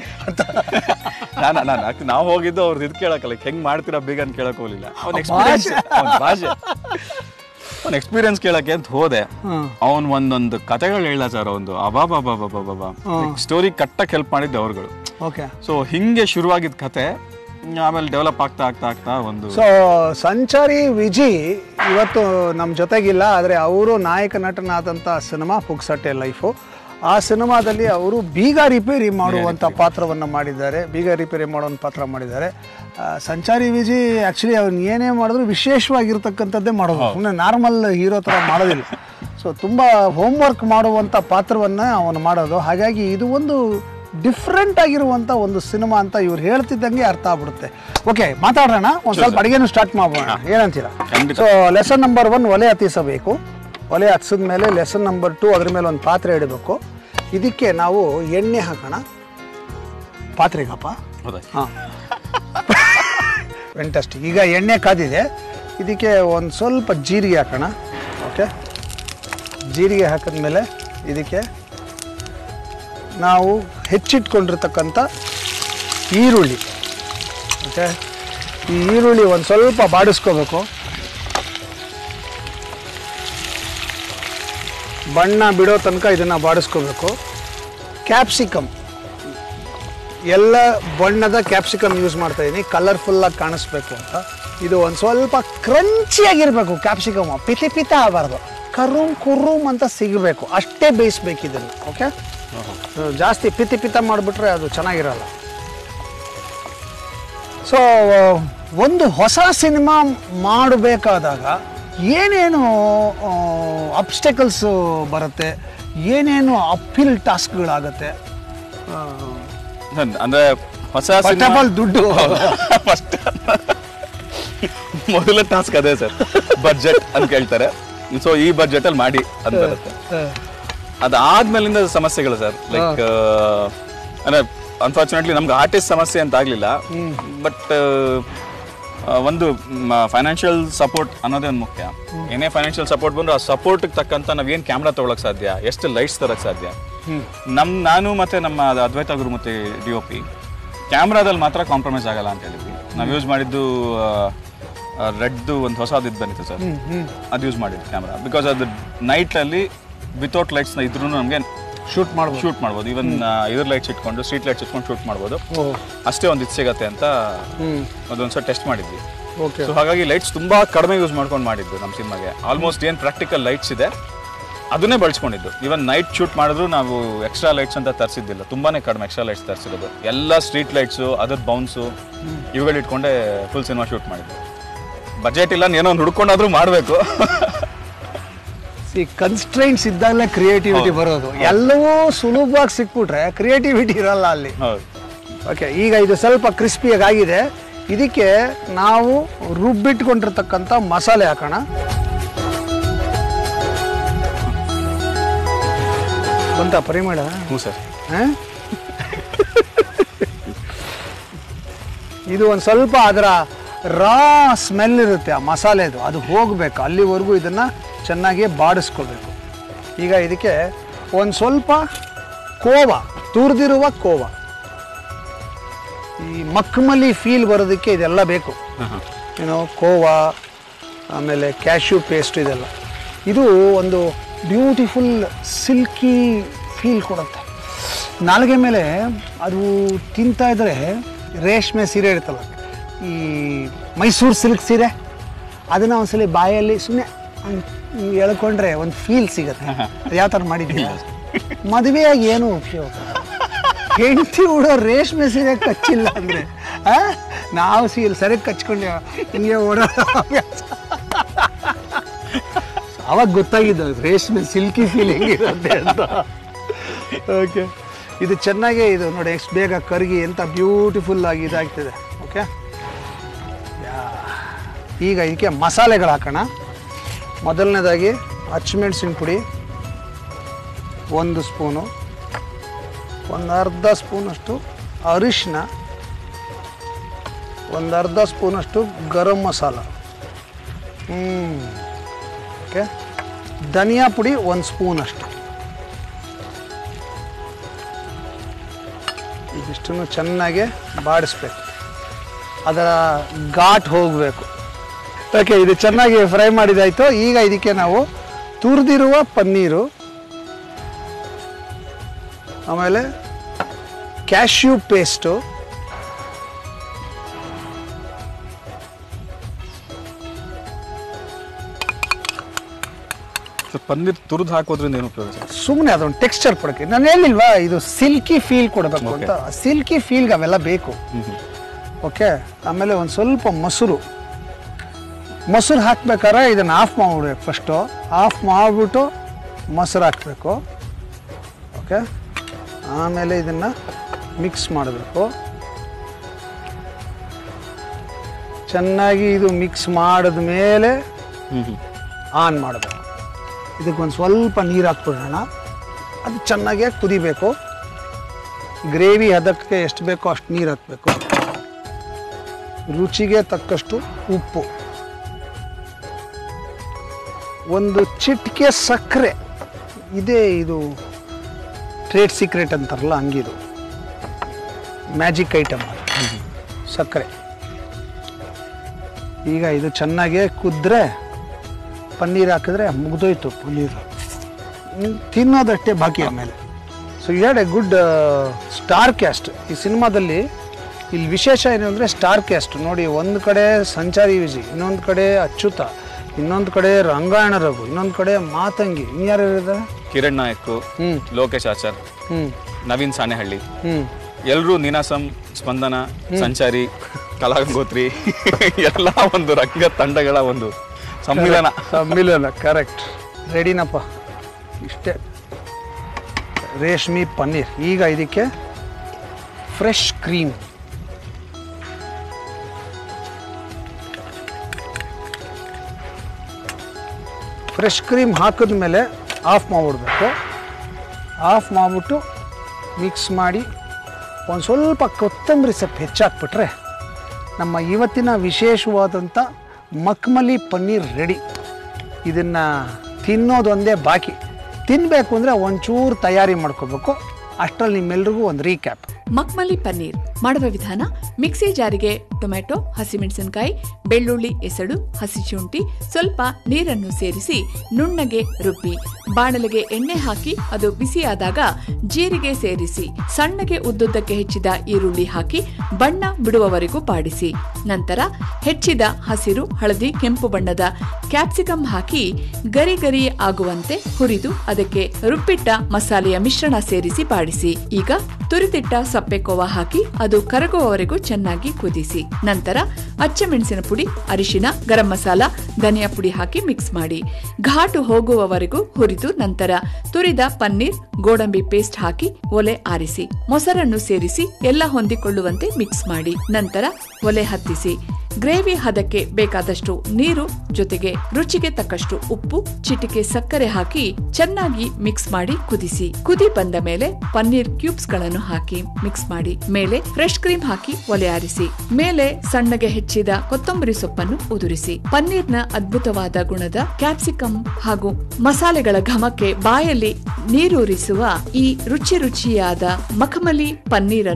ನಾನು ನಾನು ನಾವು ಹೋಗಿದ್ದು ಅವ್ರದ್ದು ಇದು ಕೇಳಕ್ಕಲ್ಲ ಹೆಂಗ್ ಮಾಡ್ತೀರಾ ಬೀಗ ಅಂತ ಕೇಳಕ್ ಹೋಗ್ಲಿಲ್ಲ ಅವ್ನ ಎಕ್ಸ್ಪೀರಿಯನ್ಸ್ ಭಾಷೆ ಅವ್ನ ಎಕ್ಸ್ಪೀರಿಯನ್ಸ್ ಕೇಳಕ್ಕೆ ಅಂತ ಹೋದೆ ಹ್ಮ್. ಅವನ್ ಒಂದೊಂದು ಕತೆಗಳು ಹೇಳ ಸರ್ ಒಂದು ಅಬಾಬಾಬಾಬಾಬಾಬಾ ಸ್ಟೋರಿ ಕಟ್ಟಕ್ಕೆ ಹೆಲ್ಪ್ ಮಾಡಿದ್ದೆ ಅವ್ರುಗಳು ಓಕೆ ಸೊ ಹಿಂಗೆ ಶುರುವಾಗಿದ್ದ ಕತೆ ಆಮೇಲೆ ಡೆವಲಪ್ ಆಗ್ತಾ ಆಗ್ತಾ ಆಗ್ತಾ ಒಂದು ಸೊ ಸಂಚಾರಿ ವಿಜಿ ಇವತ್ತು ನಮ್ಮ ಜೊತೆಗಿಲ್ಲ ಆದರೆ ಅವರು ನಾಯಕ ನಟನಾದಂಥ ಸಿನಿಮಾ ಪುಕ್ಸಟ್ಟೆ ಲೈಫು ಆ ಸಿನಿಮಾದಲ್ಲಿ ಅವರು ಬೀಗ ರಿಪೇರಿ ಮಾಡುವಂಥ ಪಾತ್ರವನ್ನು ಮಾಡಿದ್ದಾರೆ ಬೀಗ ರಿಪೇರಿ ಮಾಡುವಂಥ ಪಾತ್ರ ಮಾಡಿದ್ದಾರೆ ಆ, ಸಂಚಾರಿ ವಿಜಿ ಆ್ಯಕ್ಚುಲಿ ಅವ್ನು ಏನೇ ಮಾಡಿದ್ರು ವಿಶೇಷವಾಗಿರ್ತಕ್ಕಂಥದ್ದೇ ಮಾಡೋದು ಸುಮ್ಮನೆ ನಾರ್ಮಲ್ ಹೀರೋ ಥರ ಮಾಡೋದಿಲ್ಲ ಸೊ ತುಂಬ ಹೋಮ್ವರ್ಕ್ ಮಾಡುವಂಥ ಪಾತ್ರವನ್ನು ಅವನು ಮಾಡೋದು ಹಾಗಾಗಿ ಇದು ಒಂದು ಡಿಫ್ರೆಂಟ್ ಆಗಿರುವಂಥ ಒಂದು ಸಿನಿಮಾ ಅಂತ ಇವ್ರು ಹೇಳ್ತಿದ್ದಂಗೆ ಅರ್ಥ ಆಗ್ಬಿಡುತ್ತೆ ಓಕೆ ಮಾತಾಡೋಣ ಒಂದು ಸ್ವಲ್ಪ ಅಡುಗೆನೂ ಸ್ಟಾರ್ಟ್ ಮಾಡೋಣ ಏನಂತೀರಾ ಖಂಡಿತ. ಸೊ ಲೆಸನ್ ನಂಬರ್ ಒನ್ ಒಲೆ ಹತ್ತಿಸಬೇಕು ಒಲೆ ಹತ್ತಿಸಿದ ಮೇಲೆ ಲೆಸನ್ ನಂಬರ್ ಟು ಅದ್ರ ಮೇಲೆ ಒಂದು ಪಾತ್ರೆ ಇಡಬೇಕು ಇದಕ್ಕೆ ನಾವು ಎಣ್ಣೆ ಹಾಕೋಣ ಪಾತ್ರೆಗಪ್ಪ ಹೌದಾ ಹಾಂ ವೆಂಟಸ್ಟಿಕ್ ಈಗ ಎಣ್ಣೆ ಕಾದಿದೆ ಇದಕ್ಕೆ ಒಂದು ಸ್ವಲ್ಪ ಜೀರಿಗೆ ಹಾಕೋಣ ಓಕೆ ಜೀರಿಗೆ ಹಾಕಿದ್ಮೇಲೆ ಇದಕ್ಕೆ ನಾವು ಹೆಚ್ಚಿಟ್ಕೊಂಡಿರ್ತಕ್ಕಂಥ ಈರುಳ್ಳಿ ಓಕೆ ಈ ಈರುಳ್ಳಿ ಒಂದು ಸ್ವಲ್ಪ ಬಾಡಿಸ್ಕೋಬೇಕು ಬಣ್ಣ ಬಿಡೋ ತನಕ ಇದನ್ನು ಬಾಡಿಸ್ಕೋಬೇಕು ಕ್ಯಾಪ್ಸಿಕಮ್ ಎಲ್ಲ ಬಣ್ಣದ ಕ್ಯಾಪ್ಸಿಕಮ್ ಯೂಸ್ ಮಾಡ್ತಾ ಇದ್ದೀನಿ ಕಲರ್ಫುಲ್ಲಾಗಿ ಕಾಣಿಸ್ಬೇಕು ಅಂತ ಇದು ಒಂದು ಸ್ವಲ್ಪ ಕ್ರಂಚಿಯಾಗಿರಬೇಕು ಕ್ಯಾಪ್ಸಿಕಮ್ ಪಿತಿ ಪಿತ ಆಗಬಾರ್ದು ಕರುಮ್ ಕುರುಮ್ ಅಂತ ಸಿಗಬೇಕು ಅಷ್ಟೇ ಬೇಯಿಸ್ಬೇಕು ಇದನ್ನು ಓಕೆ ಜಾಸ್ತಿ ಪಿತಿ ಪಿತ ಮಾಡಿಬಿಟ್ರೆ ಅದು ಚೆನ್ನಾಗಿರಲ್ಲ ಸೊ ಒಂದು ಹೊಸ ಸಿನಿಮಾ ಮಾಡಬೇಕಾದಾಗ ಏನೇನು ಅಬ್ಸ್ಟೆಕಲ್ಸ್ ಬರುತ್ತೆ ಏನೇನು ಅಪ್ಹಿಲ್ ಟಾಸ್ಕ್ಗಳಾಗತ್ತೆ ನನ್- ಅಂದ್ರೆ ಹೊಸ ಫಸ್ಟ್ ಆಫ್ ಸಿನಿಮಾ ಆಲ್ ದುಡ್ಡು ಫಸ್ಟ್ ಮೊದಲ ಟಾಸ್ಕ್ ಅದೇ ಸರ್ ಬಜೆಟ್ ಅಂತ ಕೇಳ್ತಾರೆ ಸೊ ಈ ಬಜೆಟ್ ಅಲ್ಲಿ ಮಾಡಿ ಅಂತ ಬರುತ್ತೆ ಅದಾದ್ಮೇಲಿಂದ ಸಮಸ್ಯೆಗಳು ಸರ್ ಲೈಕ್ ಅಂದ್ರೆ ಅನ್ಫಾರ್ಚುನೇಟ್ಲಿ ನಮ್ಗೆ ಆರ್ಟಿಸ್ಟ್ ಸಮಸ್ಯೆ ಅಂತ ಆಗ್ಲಿಲ್ಲ ಬಟ್ ಒಂದು ಫೈನಾನ್ಷಿಯಲ್ ಸಪೋರ್ಟ್ ಅನ್ನೋದೇ ಒಂದು ಮುಖ್ಯ ಏನೇ ಫೈನಾನ್ಷಿಯಲ್ ಸಪೋರ್ಟ್ ಬಂದ್ರು ಆ ಸಪೋರ್ಟ್ ತಕ್ಕಂತ ನಾವ್ ಏನ್ ಕ್ಯಾಮ್ರಾ ತಗೊಳಕ್ ಸಾಧ್ಯ ಎಷ್ಟು ಲೈಟ್ಸ್ ತರಕ್ ಸಾಧ್ಯ ನಮ್ ನಾನು ಮತ್ತೆ ನಮ್ಮ ಅದು ಅದ್ವೈತ ಗುರು ಮತ್ತೆ ಡಿ ಒ ಪಿ ಕ್ಯಾಮ್ರಾದಲ್ಲಿ ಮಾತ್ರ ಕಾಂಪ್ರಮೈಸ್ ಆಗಲ್ಲ ಅಂತ ಹೇಳಿದ್ವಿ ನಾವು ಯೂಸ್ ಮಾಡಿದ್ದು ರೆಡ್ದು ಒಂದು ಹೊಸದು ಇದು ಬಂದಿತ್ತು ಸರ್ ಅದು ಯೂಸ್ ಮಾಡಿದ್ದು ಕ್ಯಾಮ್ರಾ ಬಿಕಾಸ್ ಅದು ನೈಟ್ ಅಲ್ಲಿ ವಿತೌಟ್ ಲೈಟ್ಸ್ ಇದ್ರೂ ನಮಗೆ ಶೂಟ್ ಮಾಡ್ಬೋದು ಶೂಟ್ ಮಾಡ್ಬೋದು ಇವನ್ ಇದ್ರ ಲೈಟ್ಸ್ ಇಟ್ಕೊಂಡು ಸ್ಟ್ರೀಟ್ ಲೈಟ್ಸ್ ಇಟ್ಕೊಂಡು ಶೂಟ್ ಮಾಡ್ಬೋದು ಓ ಅಷ್ಟೇ ಒಂದು ಇದು ಸಿಗತ್ತೆ ಅಂತ ಹ್ಞೂ ಅದೊಂದ್ಸಲ ಟೆಸ್ಟ್ ಮಾಡಿದ್ವಿ ಓಕೆ ಸೊ ಹಾಗಾಗಿ ಲೈಟ್ಸ್ ತುಂಬಾ ಕಡಿಮೆ ಯೂಸ್ ಮಾಡ್ಕೊಂಡು ಮಾಡಿದ್ದು ನಮ್ಮ ಸಿನಿಮಾಗೆ ಆಲ್ಮೋಸ್ಟ್ ಏನು ಪ್ರಾಕ್ಟಿಕಲ್ ಲೈಟ್ಸ್ ಇದೆ ಅದನ್ನೇ ಬಳಸ್ಕೊಂಡಿದ್ದು ಇವನ್ ನೈಟ್ ಶೂಟ್ ಮಾಡಿದ್ರು ನಾವು ಎಕ್ಸ್ಟ್ರಾ ಲೈಟ್ಸ್ ಅಂತ ತರಿಸಿದ್ದಿಲ್ಲ ತುಂಬಾನೇ ಕಡಿಮೆ ಎಕ್ಸ್ಟ್ರಾ ಲೈಟ್ಸ್ ತರಿಸಿರೋದು ಎಲ್ಲ ಸ್ಟ್ರೀಟ್ ಲೈಟ್ಸು ಅದ್ರ ಬೌನ್ಸು ಇವುಗಳು ಇಟ್ಕೊಂಡೆ ಫುಲ್ ಸಿನಿಮಾ ಶೂಟ್ ಮಾಡಿದ್ವಿ ಬಜೆಟ್ ಇಲ್ಲ ಏನೋ ಒಂದು ಹುಡ್ಕೊಂಡಾದ್ರೂ ಮಾಡಬೇಕು ಸಿ ಕನ್ಸ್ಟ್ರೈನ್ಸ್ ಇದ್ದಾಗಲೇ ಕ್ರಿಯೇಟಿವಿಟಿ ಬರೋದು ಎಲ್ಲವೂ ಸುಲಭವಾಗಿ ಸಿಕ್ಬಿಟ್ರೆ ಕ್ರಿಯೇಟಿವಿಟಿ ಇರಲ್ಲ ಅಲ್ಲಿ ಹೌದು ಓಕೆ ಈಗ ಇದು ಸ್ವಲ್ಪ ಕ್ರಿಸ್ಪಿಯಾಗಿ ಆಗಿದೆ ಇದಕ್ಕೆ ನಾವು ರುಬ್ಬಿಟ್ಕೊಂಡಿರ್ತಕ್ಕಂಥ ಮಸಾಲೆ ಹಾಕೋಣ ಬಂತ ಪರಿಮಳ ಹ್ಞೂ ಸರ್ ಹ? ಇದು ಒಂದು ಸ್ವಲ್ಪ ಅದರ ರಾ ಸ್ಮೆಲ್ ಇರುತ್ತೆ ಆ ಮಸಾಲೆದು ಅದು ಹೋಗಬೇಕು ಅಲ್ಲಿವರೆಗೂ ಇದನ್ನು ಚೆನ್ನಾಗಿ ಬಾಡಿಸ್ಕೋಬೇಕು ಈಗ ಇದಕ್ಕೆ ಒಂದು ಸ್ವಲ್ಪ ಕೋವ ತುರಿದಿರುವ ಕೋವ ಈ ಮಕ್ಮಲಿ ಫೀಲ್ ಬರೋದಕ್ಕೆ ಇದೆಲ್ಲ ಬೇಕು ಏನು ಕೋವ ಆಮೇಲೆ ಕ್ಯಾಶ್ಯೂ ಪೇಸ್ಟ್ ಇದೆಲ್ಲ ಇದು ಒಂದು ಬ್ಯೂಟಿಫುಲ್ ಸಿಲ್ಕಿ ಫೀಲ್ ಕೊಡುತ್ತೆ ನಾಲ್ಗೆ ಮೇಲೆ ಅದು ತಿಂತಾ ಇದ್ರೆ ರೇಷ್ಮೆ ಸೀರೆ ಇರುತ್ತಲ್ಲ ಈ ಮೈಸೂರು ಸಿಲ್ಕ್ ಸೀರೆ ಅದನ್ನು ಒಂದ್ಸಲಿ ಬಾಯಲ್ಲಿ ಸುಮ್ಮನೆ ಎಳ್ಕೊಂಡ್ರೆ ಒಂದು ಫೀಲ್ ಸಿಗುತ್ತೆ ಅದು ಯಾವ ಥರ ಮಾಡಿದ್ದೀವಿ ಮದುವೆಯಾಗಿ ಏನು ಉಪಯೋಗ ಹೆಂಡತಿ ಉಡೋ ರೇಷ್ಮೆ ಸೀರೆ ಕಚ್ಚಿಲ್ಲ ಅಂದರೆ ನಾವು ಸೀರೆ ಸರಿಗೆ ಕಚ್ಕೊಂಡು ಹಿಂಗೆ ಓಡಾಡೋ ಅಭ್ಯಾಸ ಅವಾಗ ಗೊತ್ತಾಗಿದ್ದು ರೇಷ್ಮೆ ಸಿಲ್ಕಿ ಫೀಲ್ ಹೆಂಗಿರುತ್ತೆ ಅಂತ ಓಕೆ ಇದು ಚೆನ್ನಾಗೇ ಇದು ನೋಡಿ ಎಷ್ಟು ಬೇಗ ಕರಗಿ ಎಂತ ಬ್ಯೂಟಿಫುಲ್ ಆಗಿ ಇದಾಗ್ತಿದೆ ಓಕೆ ಈಗ ಇದಕ್ಕೆ ಮಸಾಲೆಗಳು ಹಾಕೋಣ ಮೊದಲನೇದಾಗಿ ಹಚ್ಚಿಮೆಣಸಿನ ಪುಡಿ ಒಂದು ಸ್ಪೂನು ಒಂದು ಅರ್ಧ ಸ್ಪೂನಷ್ಟು ಅರಿಶಿನ ಒಂದು ಅರ್ಧ ಸ್ಪೂನಷ್ಟು ಗರಂ ಮಸಾಲ ಹ್ಞೂ ಓಕೆ ಧನಿಯಾ ಪುಡಿ ಒಂದು ಸ್ಪೂನಷ್ಟು ಇದಿಷ್ಟನ್ನು ಚೆನ್ನಾಗಿ ಬಾಡಿಸ್ಬೇಕು ಅದರ ಘಾಟ್ ಹೋಗಬೇಕು ಓಕೆ ಇದು ಚೆನ್ನಾಗಿ ಫ್ರೈ ಮಾಡಿದಾಯ್ತು ಈಗ ಇದಕ್ಕೆ ನಾವು ತುರಿದಿರುವ ಪನ್ನೀರು ಆಮೇಲೆ ಕ್ಯಾಶ್ಯೂ ಪೇಸ್ಟು ಸರ್ ಪನ್ನೀರ್ ತುರಿದು ಹಾಕೋದ್ರಿಂದ ಏನು ಉಪಯೋಗ ಸರ್ ಸುಮ್ಮನೆ ಅದೊಂದು ಟೆಕ್ಸ್ಚರ್ ಕೊಡೋಕ್ಕೆ ನಾನು ಹೇಳಿಲ್ವಾ ಇದು ಸಿಲ್ಕಿ ಫೀಲ್ ಕೊಡಬೇಕು ಅಂತ ಸಿಲ್ಕಿ ಫೀಲ್ಗೆ ಅವೆಲ್ಲ ಬೇಕು ಓಕೆ ಆಮೇಲೆ ಒಂದು ಸ್ವಲ್ಪ ಮೊಸರು ಮೊಸರು ಹಾಕ್ಬೇಕಾದ್ರೆ ಇದನ್ನು ಆಫ್ ಮಾಡಿಬಿಡ್ಬೇಕು ಫಸ್ಟು ಆಫ್ ಮಾಡಿಬಿಟ್ಟು ಮೊಸರು ಹಾಕಬೇಕು ಓಕೆ ಆಮೇಲೆ ಇದನ್ನು ಮಿಕ್ಸ್ ಮಾಡಬೇಕು ಚೆನ್ನಾಗಿ ಇದು ಮಿಕ್ಸ್ ಮಾಡಿದ ಮೇಲೆ ಆನ್ ಮಾಡಬೇಕು ಇದಕ್ಕೊಂದು ಸ್ವಲ್ಪ ನೀರು ಹಾಕ್ಬಿಡೋಣ ಅದು ಚೆನ್ನಾಗಿ ಕುದಿಬೇಕು ಗ್ರೇವಿ ಹದಕ್ಕೆ ಎಷ್ಟು ಬೇಕೋ ಅಷ್ಟು ನೀರು ಹಾಕಬೇಕು ರುಚಿಗೆ ತಕ್ಕಷ್ಟು ಉಪ್ಪು ಒಂದು ಚಿಟಿಕೆ ಸಕ್ಕರೆ ಇದೇ ಇದು ಟ್ರೇಡ್ ಸೀಕ್ರೆಟ್ ಅಂತಾರಲ್ಲ ಹಂಗಿದು ಮ್ಯಾಜಿಕ್ ಐಟಮ್ ಸಕ್ಕರೆ ಈಗ ಇದು ಚೆನ್ನಾಗಿ ಕುದ್ರೆ ಪನ್ನೀರ್ ಹಾಕಿದ್ರೆ ಮುಗ್ದೋಯ್ತು ಪನ್ನೀರು ಹ್ಮ್, ತಿನ್ನೋದಷ್ಟೇ ಬಾಕಿ ಆಮೇಲೆ so you had a good star cast ಈ ಸಿನಿಮಾದಲ್ಲಿ ಇಲ್ಲಿ ವಿಶೇಷ ಏನು ಅಂದರೆ ಸ್ಟಾರ್ ಕ್ಯಾಸ್ಟ್ ನೋಡಿ ಒಂದು ಕಡೆ ಸಂಚಾರಿ ವಿಜಿ ಇನ್ನೊಂದು ಕಡೆ ಅಚ್ಯುತ ಇನ್ನೊಂದು ಕಡೆ ರಂಗಾಯಣ ರಘು ಇನ್ನೊಂದು ಕಡೆ ಮಾತಂಗಿ ಇನ್ಯಾರು ಇದ್ದಾರೆ ಕಿರಣ್ ನಾಯಕ್ ಹ್ಞೂ ಲೋಕೇಶ್ ಆಚಾರ್ ಹ್ಞೂ ನವೀನ್ ಸಾನೆಹಳ್ಳಿ ಹ್ಞೂ ಎಲ್ಲರೂ ನೀನಾಸಂ ಸ್ಪಂದನ ಸಂಚಾರಿ ಕಲಾಗಂಗೋತ್ರಿ ಎಲ್ಲ ಒಂದು ರಂಗ ತಂಡಗಳ ಒಂದು ಸಮ್ಮಿಲನ ಸಮ್ಮಿಲನ ಕರೆಕ್ಟ್ ರೆಡಿನಪ್ಪ ಇಷ್ಟೇ ರೇಷ್ಮಿ ಪನ್ನೀರ್ ಈಗ ಇದಕ್ಕೆ ಫ್ರೆಶ್ ಕ್ರೀಮ್ ಫ್ರೆಶ್ ಕ್ರೀಮ್ ಹಾಕಿದ್ಮೇಲೆ ಆಫ್ ಮಾಡಿಬಿಡ್ಬೇಕು ಆಫ್ ಮಾಡಿಬಿಟ್ಟು ಮಿಕ್ಸ್ ಮಾಡಿ ಒಂದು ಸ್ವಲ್ಪ ಕೊತ್ತಂಬರಿ ಸೊಪ್ಪು ಹೆಚ್ಚಾಕ್ಬಿಟ್ರೆ ನಮ್ಮ ಇವತ್ತಿನ ವಿಶೇಷವಾದಂಥ ಮಕ್ಮಲಿ ಪನ್ನೀರ್ ರೆಡಿ ಇದನ್ನು ತಿನ್ನೋದೊಂದೇ ಬಾಕಿ ತಿನ್ನಬೇಕು ಅಂದರೆ ಒಂಚೂರು ತಯಾರಿ ಮಾಡ್ಕೋಬೇಕು ಅಷ್ಟರಲ್ಲಿ ನಿಮ್ಮೆಲ್ರಿಗೂ ಒಂದು ರೀಕ್ಯಾಪ್ ಮಕ್ಮಲಿ ಪನ್ನೀರ್ ಮಾಡುವ ವಿಧಾನ ಮಿಕ್ಸಿ ಜಾರಿಗೆ ಟೊಮೆಟೊ ಹಸಿಮೆಣಸಿನಕಾಯಿ ಬೆಳ್ಳುಳ್ಳಿ ಎಸಳು ಹಸಿ ಶುಂಠಿ ಸ್ವಲ್ಪ ನೀರನ್ನು ಸೇರಿಸಿ ನುಣ್ಣಗೆ ರುಬ್ಬಿ ಬಾಣಲೆಗೆ ಎಣ್ಣೆ ಹಾಕಿ ಅದು ಬಿಸಿಯಾದಾಗ ಜೀರಿಗೆ ಸೇರಿಸಿ ಸಣ್ಣಗೆ ಉದ್ದುದ್ದಕ್ಕೆ ಹೆಚ್ಚಿದ ಈರುಳ್ಳಿ ಹಾಕಿ ಬಣ್ಣ ಬಿಡುವವರೆಗೂ ಬಾಡಿಸಿ ನಂತರ ಹೆಚ್ಚಿದ ಹಸಿರು ಹಳದಿ ಕೆಂಪು ಬಣ್ಣದ ಕ್ಯಾಪ್ಸಿಕಂ ಹಾಕಿ ಗರಿ ಗರಿ ಆಗುವಂತೆ ಹುರಿದು ಅದಕ್ಕೆ ರುಬ್ಬಿಟ್ಟ ಮಸಾಲೆಯ ಮಿಶ್ರಣ ಸೇರಿಸಿ ಬಾಡಿಸಿ ಈಗ ತುರಿದಿಟ್ಟ ಸಪ್ಪೆಕೋವ ಹಾಕಿ ಅದು ಕರಗುವವರೆಗೂ ಚೆನ್ನಾಗಿ ಕುದಿಸಿ ನಂತರ ಅಚ್ಚಮೆಣಸಿನ ಪುಡಿ ಅರಿಶಿನ ಗರಂ ಮಸಾಲ ಧನಿಯಾ ಪುಡಿ ಹಾಕಿ ಮಿಕ್ಸ್ ಮಾಡಿ ಘಾಟು ಹೋಗುವವರೆಗೂ ಹುರಿದು ನಂತರ ತುರಿದ ಪನ್ನೀರ್ ಗೋಡಂಬಿ ಪೇಸ್ಟ್ ಹಾಕಿ ಒಲೆ ಆರಿಸಿ ಮೊಸರನ್ನು ಸೇರಿಸಿ ಎಲ್ಲ ಹೊಂದಿಕೊಳ್ಳುವಂತೆ ಮಿಕ್ಸ್ ಮಾಡಿ ನಂತರ ಒಲೆ ಹತ್ತಿಸಿ ಗ್ರೇವಿ ಹದಕ್ಕೆ ಬೇಕಾದಷ್ಟು ನೀರು ಜೊತೆಗೆ ರುಚಿಗೆ ತಕ್ಕಷ್ಟು ಉಪ್ಪು ಚಿಟಿಕೆ ಸಕ್ಕರೆ ಹಾಕಿ ಚೆನ್ನಾಗಿ ಮಿಕ್ಸ್ ಮಾಡಿ ಕುದಿಸಿ ಕುದಿ ಬಂದ ಮೇಲೆ ಪನ್ನೀರ್ ಕ್ಯೂಬ್ಸ್ ಗಳನ್ನು ಹಾಕಿ ಮಿಕ್ಸ್ ಮಾಡಿ ಮೇಲೆ ಫ್ರೆಶ್ ಕ್ರೀಮ್ ಹಾಕಿ ಒಲೆ ಆರಿಸಿ ಮೇಲೆ ಸಣ್ಣಗೆ ಹೆಚ್ಚಿದ ಕೊತ್ತಂಬರಿ ಸೊಪ್ಪನ್ನು ಉದುರಿಸಿ ಪನ್ನೀರ್ನ ಅದ್ಭುತವಾದ ಗುಣದ ಕ್ಯಾಪ್ಸಿಕಂ ಹಾಗೂ ಮಸಾಲೆಗಳ ಘಮಕ್ಕೆ ಬಾಯಲ್ಲಿ ನೀರೂರಿಸುವ ಈ ರುಚಿ ರುಚಿಯಾದ ಮಖಮಲಿ ಪನ್ನೀರನ್ನು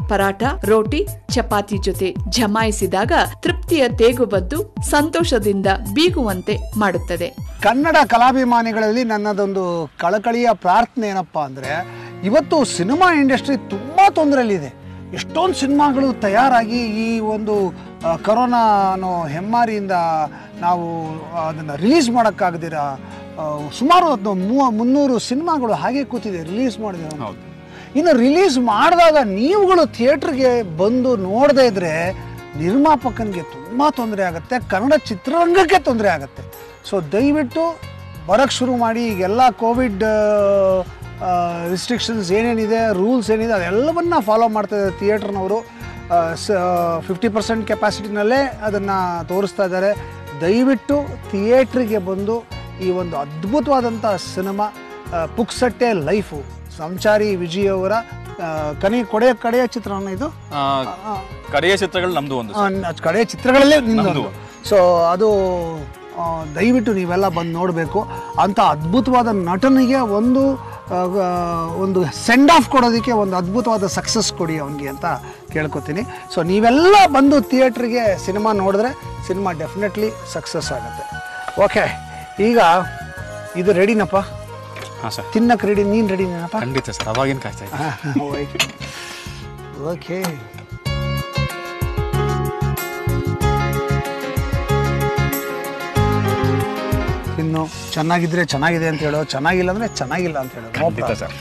ಪರಾಟ ರೋಟಿ ಚಪಾತಿ ಜೊತೆ ಜಮಾಯಿಸಿದಾಗ ತೃಪ್ತಿಯ ತೇಗು ಬದ್ದು ಸಂತೋಷದಿಂದ ಬೀಗುವಂತೆ ಮಾಡುತ್ತದೆ ಕನ್ನಡ ಕಲಾಭಿಮಾನಿಗಳಲ್ಲಿ ನನ್ನದೊಂದು ಕಳಕಳಿಯ ಪ್ರಾರ್ಥನೆ ಏನಪ್ಪ ಅಂದರೆ ಇವತ್ತು ಸಿನಿಮಾ ಇಂಡಸ್ಟ್ರಿ ತುಂಬ ತೊಂದರೆಯಲ್ಲಿದೆ ಎಷ್ಟೊಂದು ಸಿನಿಮಾಗಳು ತಯಾರಾಗಿ ಈ ಒಂದು ಆ, ಕರೋನಾ ಅನ್ನೋ ಹೆಮ್ಮಾರಿಯಿಂದ ನಾವು ಅದನ್ನು ರಿಲೀಸ್ ಮಾಡೋಕ್ಕಾಗದಿರ ಸುಮಾರು ಅದು ಮೂವ ಮುನ್ನೂರು ಸಿನಿಮಾಗಳು ಹಾಗೆ ಕೂತಿದೆ ರಿಲೀಸ್ ಮಾಡಿದೆ ಹೌದು ಇನ್ನು ರಿಲೀಸ್ ಮಾಡಿದಾಗ ನೀವುಗಳು ಥಿಯೇಟ್ರಿಗೆ ಬಂದು ನೋಡದೇ ಇದ್ರೆ ನಿರ್ಮಾಪಕನಿಗೆ ತುಂಬ ತೊಂದರೆ ಆಗುತ್ತೆ ಕನ್ನಡ ಚಿತ್ರರಂಗಕ್ಕೆ ತೊಂದರೆ ಆಗುತ್ತೆ ಸೊ ದಯವಿಟ್ಟು ಬರೋಕ್ಕೆ ಶುರು ಮಾಡಿ ಈಗೆಲ್ಲ ಕೋವಿಡ್ ರಿಸ್ಟ್ರಿಕ್ಷನ್ಸ್ ಏನೇನಿದೆ ರೂಲ್ಸ್ ಏನಿದೆ ಅದೆಲ್ಲವನ್ನ ಫಾಲೋ ಮಾಡ್ತಾ ಇದ್ದಾರೆ ಥಿಯೇಟ್ರ್ನವರು ಫಿಫ್ಟಿ ಪರ್ಸೆಂಟ್ ಕೆಪಾಸಿಟಿನಲ್ಲೇ ಅದನ್ನು ತೋರಿಸ್ತಾ ಇದ್ದಾರೆ ದಯವಿಟ್ಟು ಥಿಯೇಟ್ರಿಗೆ ಬಂದು ಈ ಒಂದು ಅದ್ಭುತವಾದಂಥ ಸಿನಿಮಾ ಆ, ಪುಕ್ಸಟ್ಟೆ ಲೈಫು ಸಂಚಾರಿ ವಿಜಯ್ ಅವರ ಆ, ಕನಿ ಕೊಡೆಯ ಕಡೆಯ ಚಿತ್ರನ ಇದು ಆ, ಕಡೆಯ ಚಿತ್ರಗಳು ನಮ್ದು ಒಂದು ಆ, ನ- ಕಡೆಯ ಚಿತ್ರಗಳಲ್ಲೇ ನಿಂದೊಂದು ನಮ್ದು. ಸೊ ಅದು ಆ, ದಯವಿಟ್ಟು ನೀವೆಲ್ಲ ಬಂದು ನೋಡಬೇಕು ಅಂಥ ಅದ್ಭುತವಾದ ನಟನಿಗೆ ಒಂದು ಆ, ಆ, ಒಂದು ಸೆಂಡ್ ಆಫ್ ಕೊಡೋದಕ್ಕೆ ಒಂದು ಅದ್ಭುತವಾದ ಸಕ್ಸಸ್ ಕೊಡಿ ಅವನಿಗೆ ಅಂತ ಕೇಳ್ಕೊತೀನಿ ಸೊ ನೀವೆಲ್ಲ ಬಂದು ಥಿಯೇಟ್ರಿಗೆ ಸಿನಿಮಾ ನೋಡಿದ್ರೆ ಸಿನಿಮಾ ಡೆಫಿನೆಟ್ಲಿ ಸಕ್ಸಸ್ ಆಗುತ್ತೆ ಓಕೆ ಈಗ ಇದು ರೆಡಿನಪ್ಪ ಹಾಂ ಸರ್ ತಿನ್ನಕ್ಕೆ ರೆಡಿ ನೀನು ರೆಡಿನೇನಪ್ಪ ಖಂಡಿತ ಸರ್ ಅವಾಗಿನ ಕಾಯ್ತಾ ಇದ್ದೆ ಓಕೆ ಇನ್ನು ಚೆನ್ನಾಗಿದ್ರೆ ಚೆನ್ನಾಗಿದೆ ಅಂತ ಹೇಳೋ ಚೆನ್ನಾಗಿಲ್ಲ ಅಂದ್ರೆ ಚೆನ್ನಾಗಿಲ್ಲ ಅಂತ ಹೇಳೋ No ಖಂಡಿತ problem. ಸರ್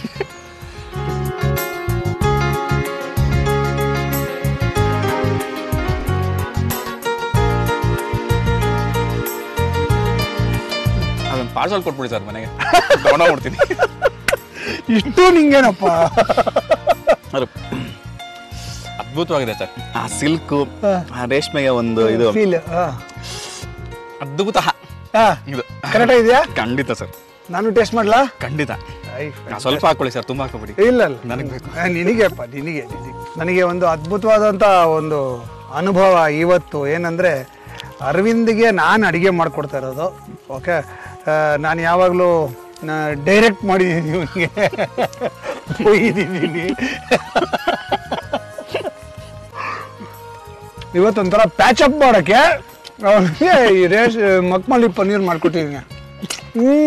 ಅದೊಂದು ಪಾರ್ಸಲ್ ಕೊಟ್ಬಿಡಿ ಸರ್ ಮನೆಗೆ ತಗೊಂಡೋಗ್ಬಿಡ್ತೀನಿ ಇಷ್ಟು ನಿಂಗೇನಪ್ಪ ಅದು ಅದ್ಭುತವಾಗಿದೆ ಸರ್ ಆ ಸಿಲ್ಕು ಆ ರೇಷ್ಮೆಗೆ ಒಂದು ಇದು ಫೀಲ್ ಅದ್ಭುತ ಇದು ಕರೆಕ್ಟ್ ಇದೆಯಾ ಖಂಡಿತ ಸರ್ ನಾನು ಟೇಸ್ಟ್ ಮಾಡ್ಲಾ ಖಂಡಿತ ಐ, ಆ, ಸ್ವಲ್ಪ ಹಾಕೊಳ್ಳಿ ಸರ್ ತುಂಬ ಹಾಕೋಬಿಡಿ ಇಲ್ಲ ಇಲ್ಲ ನನಗೆ ಬೇಕು ಆ, ನಿನಗೆಪ್ಪ ನಿನಗೆ ನಿನಗೆ. ನನಗೆ ಒಂದು ಅದ್ಭುತವಾದಂಥ ಒಂದು ಅನುಭವ ಇವತ್ತು ಏನಂದರೆ ಅರವಿಂದ್ಗೆ ನಾನು ಅಡುಗೆ ಮಾಡಿಕೊಡ್ತಾ ಇರೋದು ಓಕೆ ನಾನು ಯಾವಾಗಲೂ ಡೈರೆಕ್ಟ್ ಮಾಡಿದ್ದೀನಿ ಇವನಿಗೆ ಒಯ್ದಿದ್ದೀನಿ ಇವತ್ತೊಂಥರ ಪ್ಯಾಚ್ ಅಪ್ ಮಾಡೋಕ್ಕೆ ಅವನಿಗೆ ಈ ರೇಷ್ ಮಕ್ಮಲಿ ಪನ್ನೀರ್ ಮಾಡಿಕೊಟ್ಟಿದ್ದೀನಿ ಹ್ಞೂ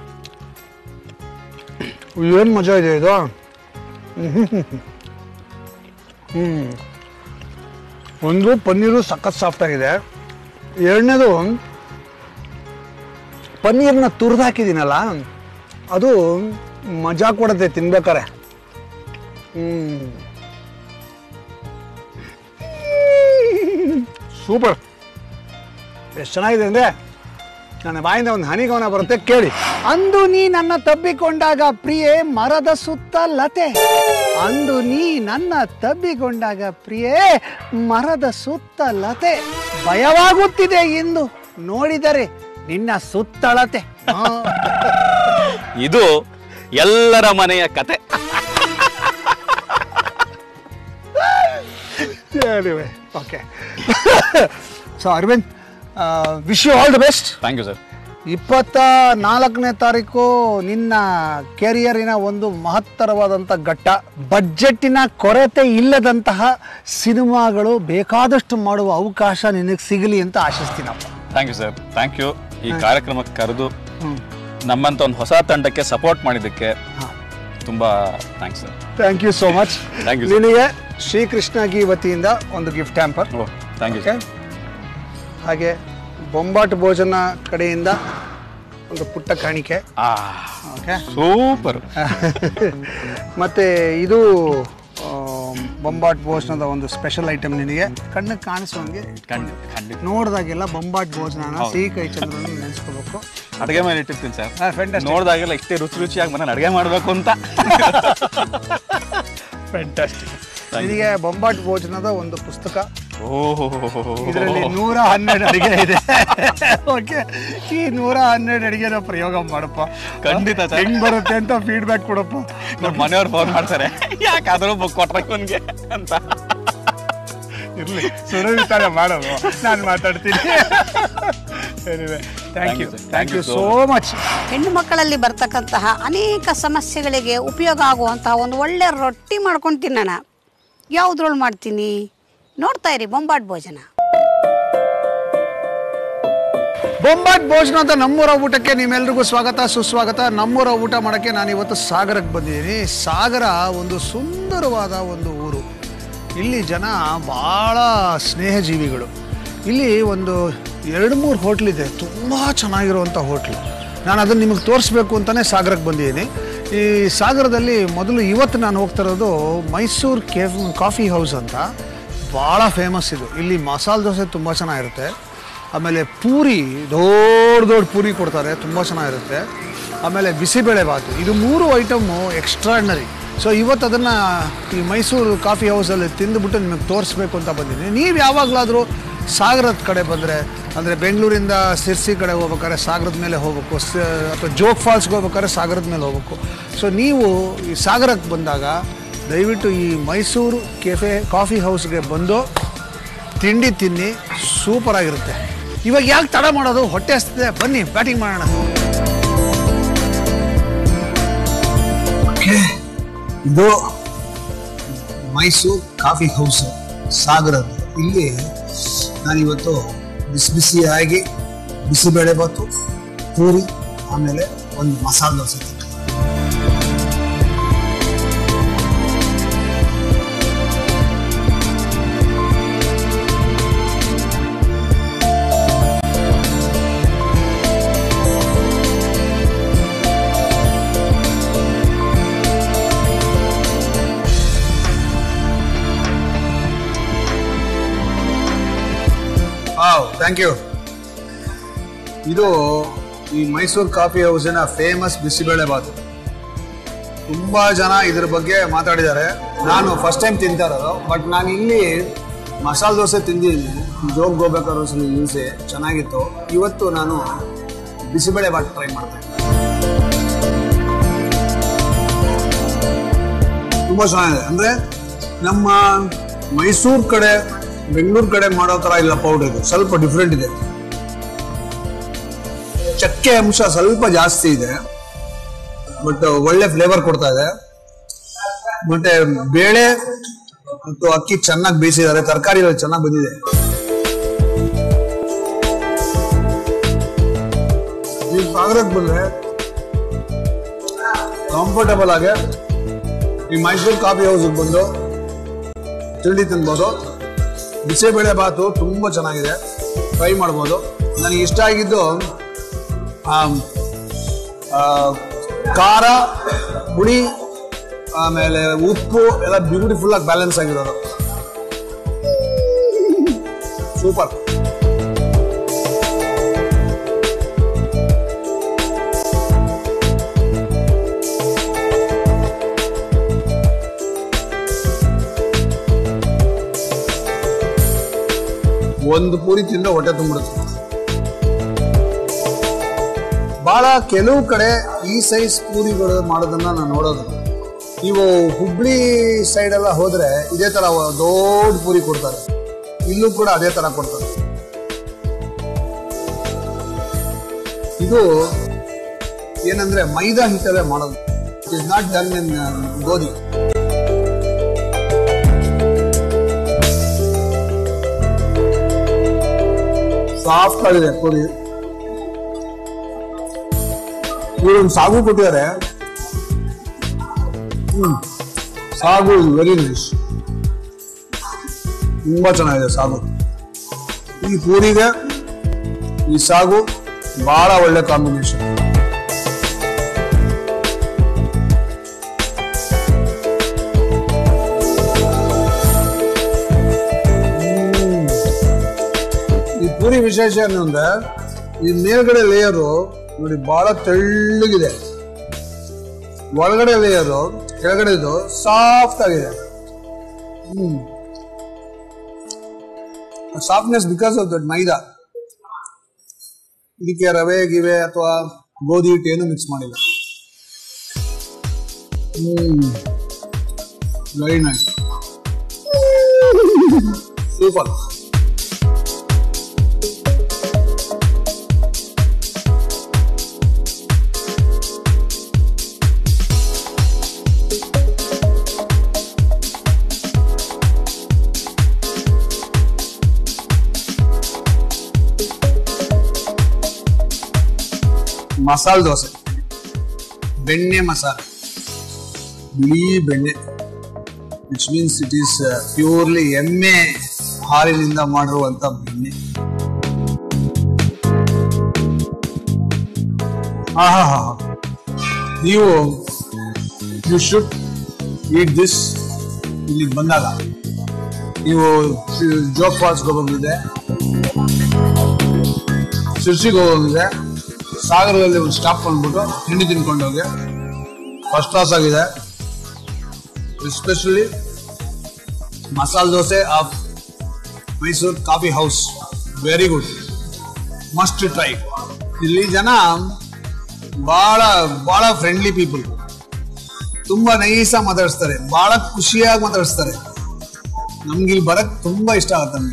ಏನು ಮಜಾ ಇದೆ ಇದು ಹ್ಞೂ ಒಂದು ಪನ್ನೀರು ಸಖತ್ ಸಾಫ್ಟ್ ಆಗಿದೆ ಎರಡನೇದು ಪನ್ನೀರ್ನ ತುರಿದು ಹಾಕಿದ್ದೀನಲ್ಲ ಅದು ಮಜಾ ಕೊಡುತ್ತೆ ತಿನ್ಬೇಕಾರೆ ಹ್ಮ್ ಸೂಪರ್ ಎಷ್ಟು ಚೆನ್ನಾಗಿದೆ ಅಂದರೆ ನನ್ನ ಬಾಯಿಂದ ಒಂದು ಹನಿಗವನ ಬರುತ್ತೆ ಕೇಳಿ ಅಂದು ನೀ ನನ್ನ ತಬ್ಬಿಕೊಂಡಾಗ ಪ್ರಿಯೆ ಮರದ ಸುತ್ತ ಲತೆ ಅಂದು ನೀ ನನ್ನ ತಬ್ಬಿಕೊಂಡಾಗ ಪ್ರಿಯೆ ಮರದ ಸುತ್ತ ಲತೆ ಭಯವಾಗುತ್ತಿದೆ ಎಂದು ನೋಡಿದರೆ ನಿನ್ನ ಸುತ್ತಳತೆ ಹಾ. ಇದು ಎಲ್ಲರ ಮನೆಯ ಕತೆ Anyway, okay. So Aravind wish you all the best thank you sir ಇಪ್ಪತ್ತ ನಾಲ್ಕನೇ ತಾರೀಕು ನಿನ್ನ ಕೆರಿಯರಿನ ಒಂದು ಮಹತ್ತರವಾದಂಥ ಘಟ್ಟ ಬಜೆಟ್ಟಿನ ಕೊರತೆ ಇಲ್ಲದಂತಹ ಸಿನಿಮಾಗಳು ಬೇಕಾದಷ್ಟು ಮಾಡುವ ಅವಕಾಶ ನಿನಗೆ ಸಿಗಲಿ ಅಂತ ಆಶಿಸ್ತೀನಪ್ಪ thank you sir thank you ಈ ಕಾರ್ಯಕ್ರಮಕ್ಕೆ ಕರೆದು ನಮ್ಮಂತ ಒಂದು ಹೊಸ ತಂಡಕ್ಕೆ ಸಪೋರ್ಟ್ ಮಾಡಿದ್ದಕ್ಕೆ ತುಂಬ thanks sir thank you so much Thank you, sir. ನಿನಗೆ ಶ್ರೀಕೃಷ್ಣ ಗೀ ವತಿಯಿಂದ ಒಂದು ಗಿಫ್ಟ್ ಹ್ಯಾಂಪರ್ ಓ ಥ್ಯಾಂಕ್ ಯು ಓಕೆ ಹಾಗೆ ಬೊಂಬಾಟ್ ಭೋಜನ ಕಡೆಯಿಂದ ಒಂದು ಪುಟ್ಟ ಕಾಣಿಕೆ ಆ ಓಕೆ ಸೂಪರ್ ಮತ್ತೆ ಇದು ಆ, ಬೊಂಬಾಟ್ ಭೋಜನದ ಒಂದು ಸ್ಪೆಷಲ್ ಐಟಮ್ ನಿನಗೆ ಕಣ್ಣಿಗೆ ಕಾಣಿಸೋಂಗೆ ಖಂಡಿತ ಖಂಡಿತ ನೋಡಿದಾಗೆಲ್ಲ ಬೊಂಬಾಟ್ ಭೋಜನನ ಸಿಹಿ ಕೈ ಚಂದ್ರನ ನೆನೆಸ್ಕೋಬೇಕು ಅಡುಗೆ ಮೇಲೆ ಇಟ್ಟಿರ್ತೀನಿ ಸರ್ ಹಾ, fantastic. ನೋಡಿದಾಗೆಲ್ಲ ಇಷ್ಟೇ ರುಚಿ ರುಚಿಯಾಗಿ ಮನೇಲಿ ಅಡುಗೆ ಮಾಡಬೇಕು ಅಂತ ನಿನಗೆ ಬೊಂಬಾಟ್ ಭೋಜನದ ಒಂದು ಪುಸ್ತಕ ಓಹೋ ಇದರಲ್ಲಿ ನೂರ ಹನ್ನೆರಡು ಅಡಿಗೆ ಇದೆ ಓಕೆ ಈ ನೂರ ಹನ್ನೆರಡು ಅಡಿಗೆನ ಪ್ರಯೋಗ ಮಾಡಪ್ಪ ಖಂಡಿತ ಸರ್. ಹೆಂಗ್ ಬರುತ್ತೆ ಅಂತ ಫೀಡ್ಬ್ಯಾಕ್ ಕೊಡಪ್ಪ ನಮ್ಮ ಮನೆಯವ್ರು ಫೋನ್ ಮಾಡ್ತಾರೆ ಯಾಕಾದ್ರೂ ಬುಕ್ ಕೊಟ್ರೆ ಅವನ್ಗೆ ಅಂತ ಇರ್ಲಿ ಸುರವಿಸ್ತಾರ ಮಾಡೋದು ನಾನು ಮಾತಾಡ್ತೀನಿ thank you thank you so much ಹೆಣ್ಣು ಮಕ್ಕಳಲ್ಲಿ ಬರ್ತಕ್ಕಂತಹ ಅನೇಕ ಸಮಸ್ಯೆಗಳಿಗೆ ಉಪಯೋಗ ಆಗುವಂತಹ ಒಂದು ಒಳ್ಳೆ ರೊಟ್ಟಿ ಮಾಡ್ಕೊಂಡು ತಿನ್ನೋಣ ಯಾವುದ್ರೊಳು ಮಾಡ್ತೀನಿ ನೋಡ್ತಾ ಇರಿ ಬೊಂಬಾಟ್ ಭೋಜನ ಬೊಂಬಾಟ್ ಭೋಜನ ಅಂತ ನಮ್ಮೂರ ಊಟಕ್ಕೆ ನಿಮ್ಮೆಲ್ರಿಗೂ ಸ್ವಾಗತ ಸುಸ್ವಾಗತ ನಮ್ಮೂರ ಊಟ ಮಾಡೋಕ್ಕೆ ನಾನು ಇವತ್ತು ಸಾಗರಕ್ಕೆ ಬಂದಿದ್ದೀನಿ ಸಾಗರ ಒಂದು ಸುಂದರವಾದ ಒಂದು ಊರು ಇಲ್ಲಿ ಜನ ಭಾಳ ಸ್ನೇಹಜೀವಿಗಳು ಇಲ್ಲಿ ಒಂದು ಎರಡು ಮೂರು ಹೋಟ್ಲಿದೆ ತುಂಬ ಚೆನ್ನಾಗಿರುವಂಥ ಹೋಟ್ಲು ನಾನು ಅದನ್ನು ನಿಮಗೆ ತೋರಿಸ್ಬೇಕು ಅಂತಲೇ ಸಾಗರಕ್ಕೆ ಬಂದಿದ್ದೀನಿ ಈ ಸಾಗರದಲ್ಲಿ ಮೊದಲು ಇವತ್ತು ನಾನು ಹೋಗ್ತಾ ಇರೋದು ಮೈಸೂರು ಕೇಫ್ ಕಾಫಿ ಹೌಸ್ ಅಂತ ಭಾಳ ಫೇಮಸ್ ಇದು ಇಲ್ಲಿ ಮಸಾಲೆ ದೋಸೆ ತುಂಬ ಚೆನ್ನಾಗಿರುತ್ತೆ ಆಮೇಲೆ ಪೂರಿ ದೊಡ್ಡ ದೊಡ್ಡ ಪೂರಿ ಕೊಡ್ತಾರೆ ತುಂಬ ಚೆನ್ನಾಗಿರುತ್ತೆ ಆಮೇಲೆ ಬಿಸಿಬೇಳೆ ಬಾತು ಇದು ಮೂರು ಐಟಮು ಎಕ್ಸ್ಟ್ರಾರ್ಡ್ನರಿ ಸೊ ಇವತ್ತು ಅದನ್ನು ಈ ಮೈಸೂರು ಕಾಫಿ ಹೌಸಲ್ಲಿ ತಿಂದುಬಿಟ್ಟು ನಿಮಗೆ ತೋರಿಸ್ಬೇಕು ಅಂತ ಬಂದಿದ್ದೀನಿ ನೀವು ಯಾವಾಗಲಾದರೂ ಸಾಗರದ ಕಡೆ ಬಂದರೆ ಅಂದರೆ ಬೆಂಗಳೂರಿಂದ ಸಿರ್ಸಿ ಕಡೆ ಹೋಗ್ಬೇಕಾದ್ರೆ ಸಾಗರದ ಮೇಲೆ ಹೋಗ್ಬೇಕು ಸ ಅಥವಾ ಜೋಗ್ ಫಾಲ್ಸ್ಗೆ ಹೋಗ್ಬೇಕಾದ್ರೆ ಸಾಗರದ ಮೇಲೆ ಹೋಗ್ಬೇಕು ಸೊ ನೀವು ಈ ಸಾಗರಕ್ಕೆ ಬಂದಾಗ ದಯವಿಟ್ಟು ಈ ಮೈಸೂರು ಕೆಫೆ ಕಾಫಿ ಹೌಸ್ಗೆ ಬಂದು ತಿಂಡಿ ತಿನ್ನಿ ಸೂಪರ್ ಆಗಿರುತ್ತೆ ಇವಾಗ ಯಾಕೆ ತಡ ಮಾಡೋದು ಹೊಟ್ಟೆ ಹಸ್ತಿದೆ ಬನ್ನಿ ಬ್ಯಾಟಿಂಗ್ ಮಾಡೋಣ ಇದು ಮೈಸೂರು ಕಾಫಿ ಹೌಸ್ ಸಾಗರದ ಇಲ್ಲಿ ನಾನಿವತ್ತು ಬಿಸಿ ಬಿಸಿಯಾಗಿ ಬಿಸಿಬೇಳೆ ಬಾತು ಪೂರಿ ಆಮೇಲೆ ಒಂದು ಮಸಾಲೆ ದೋಸೆ ತಿಂತೀನಿ. ವಾವ್ ಥ್ಯಾಂಕ್ ಯು ಇದು ಈ ಮೈಸೂರು ಕಾಫಿ ಹೌಸಿನ ಫೇಮಸ್ ಬಿಸಿಬೇಳೆ ಬಾತು ತುಂಬಾ ಜನ ಇದ್ರ ಬಗ್ಗೆ ಮಾತಾಡಿದ್ದಾರೆ ನಾನು ಫಸ್ಟ್ ಟೈಮ್ ತಿಂತಾ ಇರೋದು ಬಟ್ ನಾನು ಇಲ್ಲಿ ಮಸಾಲೆ ದೋಸೆ ತಿಂದಿದ್ದೀನಿ ಜೋಗ್ ಗೋಬೇಕಾದ್ರೆ ಒಂದ್ಸಲ ಯೂಸೆ ಚೆನ್ನಾಗಿತ್ತು ಇವತ್ತು ನಾನು ಬಿಸಿಬೇಳೆ ಬಾತ್ ಟ್ರೈ ಮಾಡ್ತೇನೆ ತುಂಬಾ ಚೆನ್ನಾಗಿದೆ ಅಂದ್ರೆ ನಮ್ಮ ಮೈಸೂರು ಕಡೆ ಬೆಂಗಳೂರು ಕಡೆ ಮಾಡೋ ತರ ಇಲ್ಲ ಪೌಡರ್ ಇದು ಸ್ವಲ್ಪ ಡಿಫ್ರೆಂಟ್ ಇದೆ ಚಕ್ಕೆ ಅಂಶ ಸ್ವಲ್ಪ ಜಾಸ್ತಿ ಇದೆ ಬಟ್ ಒಳ್ಳೆ ಫ್ಲೇವರ್ ಕೊಡ್ತಾ ಇದೆ ಮತ್ತೆ ಬೇಳೆ ಮತ್ತು ಅಕ್ಕಿ ಚೆನ್ನಾಗಿ ಬೇಯಿಸಿದ್ದಾರೆ ತರಕಾರಿ ಎಲ್ಲ ಚೆನ್ನಾಗಿ ಬಂದಿದೆ ನೀವು ಸಾಗರಕ್ಕೆ ಬಂದ್ರೆ ಕಂಫರ್ಟಬಲ್ ಆಗಿ ಈ ಮೈಸೂರು ಕಾಫಿ ಹೌಸ್ಗೆ ಬಂದು ತಿಂಡಿ ತಿನ್ಬೋದು ಬಿಸಿಬೇಳೆ ಬಾತು ತುಂಬ ಚೆನ್ನಾಗಿದೆ ಟ್ರೈ ಮಾಡ್ಬೋದು ನನಗೆ ಇಷ್ಟ ಆಗಿದ್ದು ಆಮ್, ಆ, ಖಾರ ಹುಳಿ ಆಮೇಲೆ ಉಪ್ಪು ಎಲ್ಲ ಬ್ಯೂಟಿಫುಲ್ ಆಗಿ ಬ್ಯಾಲೆನ್ಸ್ ಆಗಿರೋದು ಸೂಪರ್ ಒಂದು ಪೂರಿ ತಿಂದ್ರೆ ಹೊಟ್ಟೆ ತುಂಬಿಡುತ್ತೆ ಬಹಳ ಕೆಲವು ಕಡೆ ಈ ಸೈಜ್ ಪೂರಿಗಳು ಮಾಡೋದನ್ನ ನಾನು ನೋಡೋದು ನೀವು ಹುಬ್ಳಿ ಸೈಡ್ ಎಲ್ಲ ಹೋದ್ರೆ ಇದೇ ತರ ದೊಡ್ಡ ಪೂರಿ ಕೊಡ್ತಾರೆ ಇಲ್ಲೂ ಕೂಡ ಅದೇ ತರ ಕೊಡ್ತಾರೆ ಇದು ಏನಂದ್ರೆ ಮೈದಾ ಹಿಟ್ಟಲ್ಲೇ ಮಾಡೋದು it is not done in ಗೋಧಿ ಸಾಫ್ಟ್ ಆಗಿದೆ ಪೂರಿ ಇವ್ರೊಂದು ಸಾಗು ಕೊಟ್ಟಿದ್ದಾರೆ ಹ್ಮ್ ಸಾಗು ಇಸ್ ವೆರಿ ನೈಸ್ ತುಂಬಾ ಚೆನ್ನಾಗಿದೆ ಸಾಗು ಈ ಪೂರಿಗೆ ಈ ಸಾಗು ಬಹಳ ಒಳ್ಳೆ ಕಾಂಬಿನೇಷನ್ ಈ ಪೂರಿ ವಿಶೇಷ ಏನು ಅಂದ್ರೆ ಈ ಮೇಲ್ಗಡೆ ಲೇಯರು ನೋಡಿ ಬಹಳ ತೆಳ್ಳಗಿದೆ ಒಳಗಡೆ ಲೇಯರು ಕೆಳಗಡೆ ಇದು ಸಾಫ್ಟ್ ಆಗಿದೆ hmm softness because of that maida ಇದಕ್ಕೆ ರವೆ ಗಿವೆ ಅಥವಾ ಗೋಧಿ ಹಿಟ್ಟು ಏನು ಮಿಕ್ಸ್ ಮಾಡಿಲ್ಲ ಹ್ಮ್ ವೆರಿ ನೈಸ್ ಸೂಪರ್ ಮಸಾಲೆ ದೋಸೆ ಬೆಣ್ಣೆ ಮಸಾಲೆ ಬಿಳಿ ಬೆಣ್ಣೆ which means it is purely ಎಮ್ಮೆ ಹಾಲಿನಿಂದ ಮಾಡಿರುವಂತ ಬೆಣ್ಣೆ ಆಹಾ ನೀವು ಯು ಶುಡ್ ಈಟ್ ದಿಸ್ ಇಲ್ಲಿಗೆ ಬಂದಾಗ ನೀವು ಜೋಗ್ ಫಾಲ್ಸ್ಗೆ ಹೋಗೋದಿದೆ ಶಿರ್ಸಿಗೆ ಹೋಗೋದಿದೆ ಸಾಗರದಲ್ಲಿ ಒಂದು ಸ್ಟಾಪ್ ಬಂದ್ಬಿಟ್ಟು ತಿಂಡಿ ತಿನ್ಕೊಂಡು ಹೋಗಿ ಫಸ್ಟ್ ಕ್ಲಾಸ್ ಆಗಿದೆ especially masala dosa of Mysuru coffee house very good must try ಇಲ್ಲಿ ಜನ ಬಹಳ ಬಹಳ ಫ್ರೆಂಡ್ಲಿ ಪೀಪಲ್ ತುಂಬಾ ನೈಸಾಗಿ ಮಾತಾಡಿಸ್ತಾರೆ ಬಹಳ ಖುಷಿಯಾಗಿ ಮಾತಾಡಿಸ್ತಾರೆ ನಮ್ಗೆ ಇಲ್ಲಿ ಬರಕ್ ತುಂಬಾ ಇಷ್ಟ ಆಗುತ್ತೆ ನಮ್ಗೆ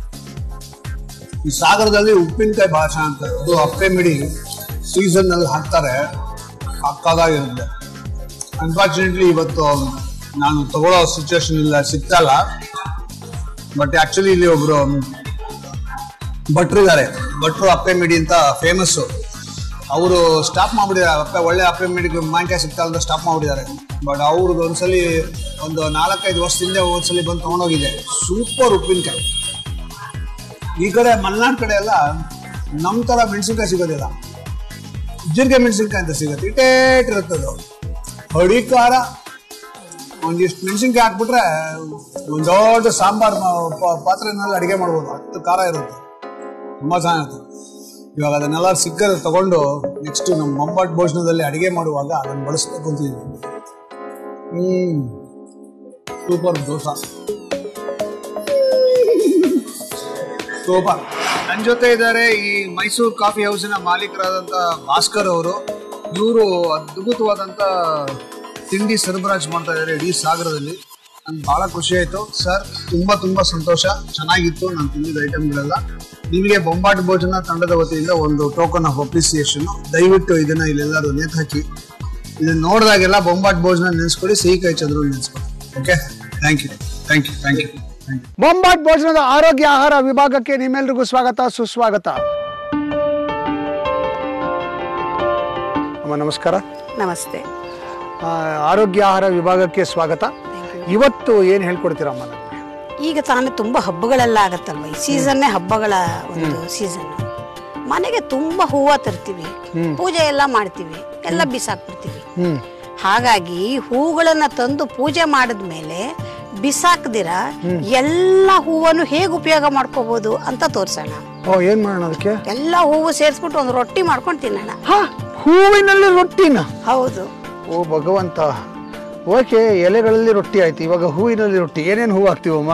ಈ ಸಾಗರದಲ್ಲಿ ಉಪ್ಪಿನಕಾಯಿ ಭಾಷಾ ಅಂತ ಅದು ಅಪ್ಪೆ ಮಿಡಿ ಸೀಸನ್ ಅಲ್ಲಿ ಹಾಕ್ತಾರೆ ಅಕ್ಕಾಗಿರುತ್ತೆ ಅನ್ಫಾರ್ಚುನೇಟ್ಲಿ ಇವತ್ತು ನಾನು ತಗೊಳ್ಳೋ ಸಿಚುವೇಶನ್ ಇಲ್ಲ ಸಿಗ್ತಲ್ಲ ಬಟ್ ಆಕ್ಚುಲಿ ಇಲ್ಲಿ ಒಬ್ರು ಭಟ್ರು ಇದ್ದಾರೆ ಭಟ್ರು ಅಪ್ಪೆ ಮಿಡಿ ಅಂತ ಫೇಮಸ್ ಅವರು ಸ್ಟಾಪ್ ಮಾಡ್ಬಿಟ್ಟಿದ್ದಾರೆ ಅಪ್ಪೆ ಒಳ್ಳೆ ಅಪ್ಪೆ ಮಿಡಿಗೆ ಮಾಂಕಾಯಿ ಸಿಗ್ತಾ ಅಂತ ಸ್ಟಾಪ್ ಮಾಡ್ಬಿಟ್ಟಿದ್ದಾರೆ ಬಟ್ ಅವ್ರದ್ದು ಒಂದ್ಸಲಿ ಒಂದು ನಾಲ್ಕೈದು ವರ್ಷದಿಂದ ಒಂದ್ಸಲಿ ಬಂದು ತಗೊಂಡೋಗಿದೆ ಸೂಪರ್ ಉಪ್ಪಿನಕಾಯಿ ಈ ಕಡೆ ಮಲೆನಾಡು ಕಡೆ ಎಲ್ಲ ನಮ್ಮ ತರ ಮೆಣಸಿನ್ಕಾಯಿ ಸಿಗೋದಿಲ್ಲ ಜೀರಿಗೆ ಮೆಣಸಿನ್ಕಾಯಿ ಅಂತ ಸಿಗುತ್ತೆ ಇಟೇಟ್ ಇರುತ್ತೆ ಅದು ಹಡಿ ಖಾರ ಒಂದಿಷ್ಟು ಮೆಣಸಿನ್ಕಾಯಿ ಹಾಕ್ಬಿಟ್ರೆ ಒಂದು ದೊಡ್ಡ ಸಾಂಬಾರ್ ಪಾತ್ರೆನಲ್ಲಿ ಅಡಿಗೆ ಮಾಡ್ಬೋದು ಅಷ್ಟು ಖಾರ ಇರುತ್ತೆ ತುಂಬಾ ಚೆನ್ನಾಗಿರುತ್ತೆ ಇವಾಗ ಅದನ್ನೆಲ್ಲ ಸಿಕ್ಕರೆ ತಗೊಂಡು ನೆಕ್ಸ್ಟ್ ನಮ್ಮ ಮಂಬಾಟ್ ಭೋಜನದಲ್ಲಿ ಅಡಿಗೆ ಮಾಡುವಾಗ ಅದನ್ನ ಬಳಸ್ಬೇಕು ಅಂತಿದ್ವಿ ಹ್ಮ್ ಸೂಪರ್ ದೋಸೆ ಸೂಪರ್ ನನ್ನ ಜೊತೆ ಇದ್ದಾರೆ ಈ ಮೈಸೂರು ಕಾಫಿ ಹೌಸಿನ ಮಾಲೀಕರಾದಂತ ಭಾಸ್ಕರ್ ಅವರು ಇವರು ಅದ್ಭುತವಾದಂತ ತಿಂಡಿ ಸರಬರಾಜು ಮಾಡ್ತಾ ಇದ್ದಾರೆ ಇಡೀ ಸಾಗರದಲ್ಲಿ ನಂಗೆ ಬಹಳ ಖುಷಿ ಆಯ್ತು ಸರ್ ತುಂಬಾ ತುಂಬಾ ಸಂತೋಷ ಚೆನ್ನಾಗಿತ್ತು ನಾನು ತಿಂದಿದ್ದ ಐಟಮ್ಗಳೆಲ್ಲ ನಿಮಗೆ ಬೊಂಬಾಟ್ ಭೋಜನ ತಂಡದ ವತಿಯಿಂದ ಒಂದು ಟೋಕನ್ ಆಫ್ ಅಪ್ರಿಸಿಯೇಷನ್ ದಯವಿಟ್ಟು ಇದನ್ನ ಇಲ್ಲೆಲ್ಲರೂ ನೇತು ಹಾಕಿ ಇದನ್ನ ನೋಡಿದಾಗೆಲ್ಲ ಬೊಂಬಾಟ್ ಭೋಜನ ನೆನೆಸ್ಕೊಳ್ಳಿ ಸಿಹಿ ಕೈ ಚಂದ್ರು ನೆನೆಸ್ಕೊಳ್ಳಿ okay thank you thank you thank you thank you ಬೊಂಬಾಟ್ ಭೋಜನದ ಆರೋಗ್ಯ ಆಹಾರ ವಿಭಾಗಕ್ಕೆ ನಿಮ್ಮೆಲ್ರಿಗೂ ಸ್ವಾಗತ ಸುಸ್ವಾಗತ ಅಮ್ಮ ನಮಸ್ಕಾರ ನಮಸ್ತೆ ಆ, ಆರೋಗ್ಯ ಆಹಾರ ವಿಭಾಗಕ್ಕೆ ಸ್ವಾಗತ ಇವತ್ತು ಏನು ಹೇಳ್ಕೊಡ್ತೀರಮ್ಮ ನಮಗೆ ಈಗ ತಾನೇ ತುಂಬಾ ಹಬ್ಬಗಳೆಲ್ಲ ಆಗತ್ತಲ್ವ ಈ ಸೀಸನ್ನೇ ಹಬ್ಬಗಳ ಒಂದು ಸೀಸನ್ ಮನೆಗೆ ತುಂಬಾ ಹೂವ ತರ್ತೀವಿ ಪೂಜೆ ಎಲ್ಲ ಮಾಡ್ತೀವಿ ಎಲ್ಲ ಬಿಸಾಕ್ಬಿಡ್ತೀವಿ ಹ್ಮ್ ಹಾಗಾಗಿ ಹೂಗಳನ್ನ ತಂದು ಪೂಜೆ ಮಾಡಿದ್ಮೇಲೆ ಬಿಸಾಕ್ದಿರ ಎಲ್ಲ ಹೂವನ್ನು ಹೇಗೆ ಉಪಯೋಗ ಮಾಡ್ಕೋಬಹುದು ಅಂತ ತೋರ್ಸೋಣ ಓ ಏನ್ ಮಾಡೋಣ ಅದಕ್ಕೆ ಎಲ್ಲ ಹೂವು ಸೇರಿಸ್ಬಿಟ್ಟು ಒಂದು ರೊಟ್ಟಿ ಮಾಡ್ಕೊಂಡು ತಿನ್ನೋಣ ಹಾ ಹೂವಿನಲ್ಲಿ ರೊಟ್ಟಿನ ಹೌದು ಓ ಭಗವಂತ ಓಕೆ ಎಲೆಗಳಲ್ಲಿ ರೊಟ್ಟಿ ಆಯ್ತು ಇವಾಗ ಹೂವಿನಲ್ಲಿ ರೊಟ್ಟಿ ಏನೇನು ಹೂವು ಹಾಕ್ತೀವಮ್ಮ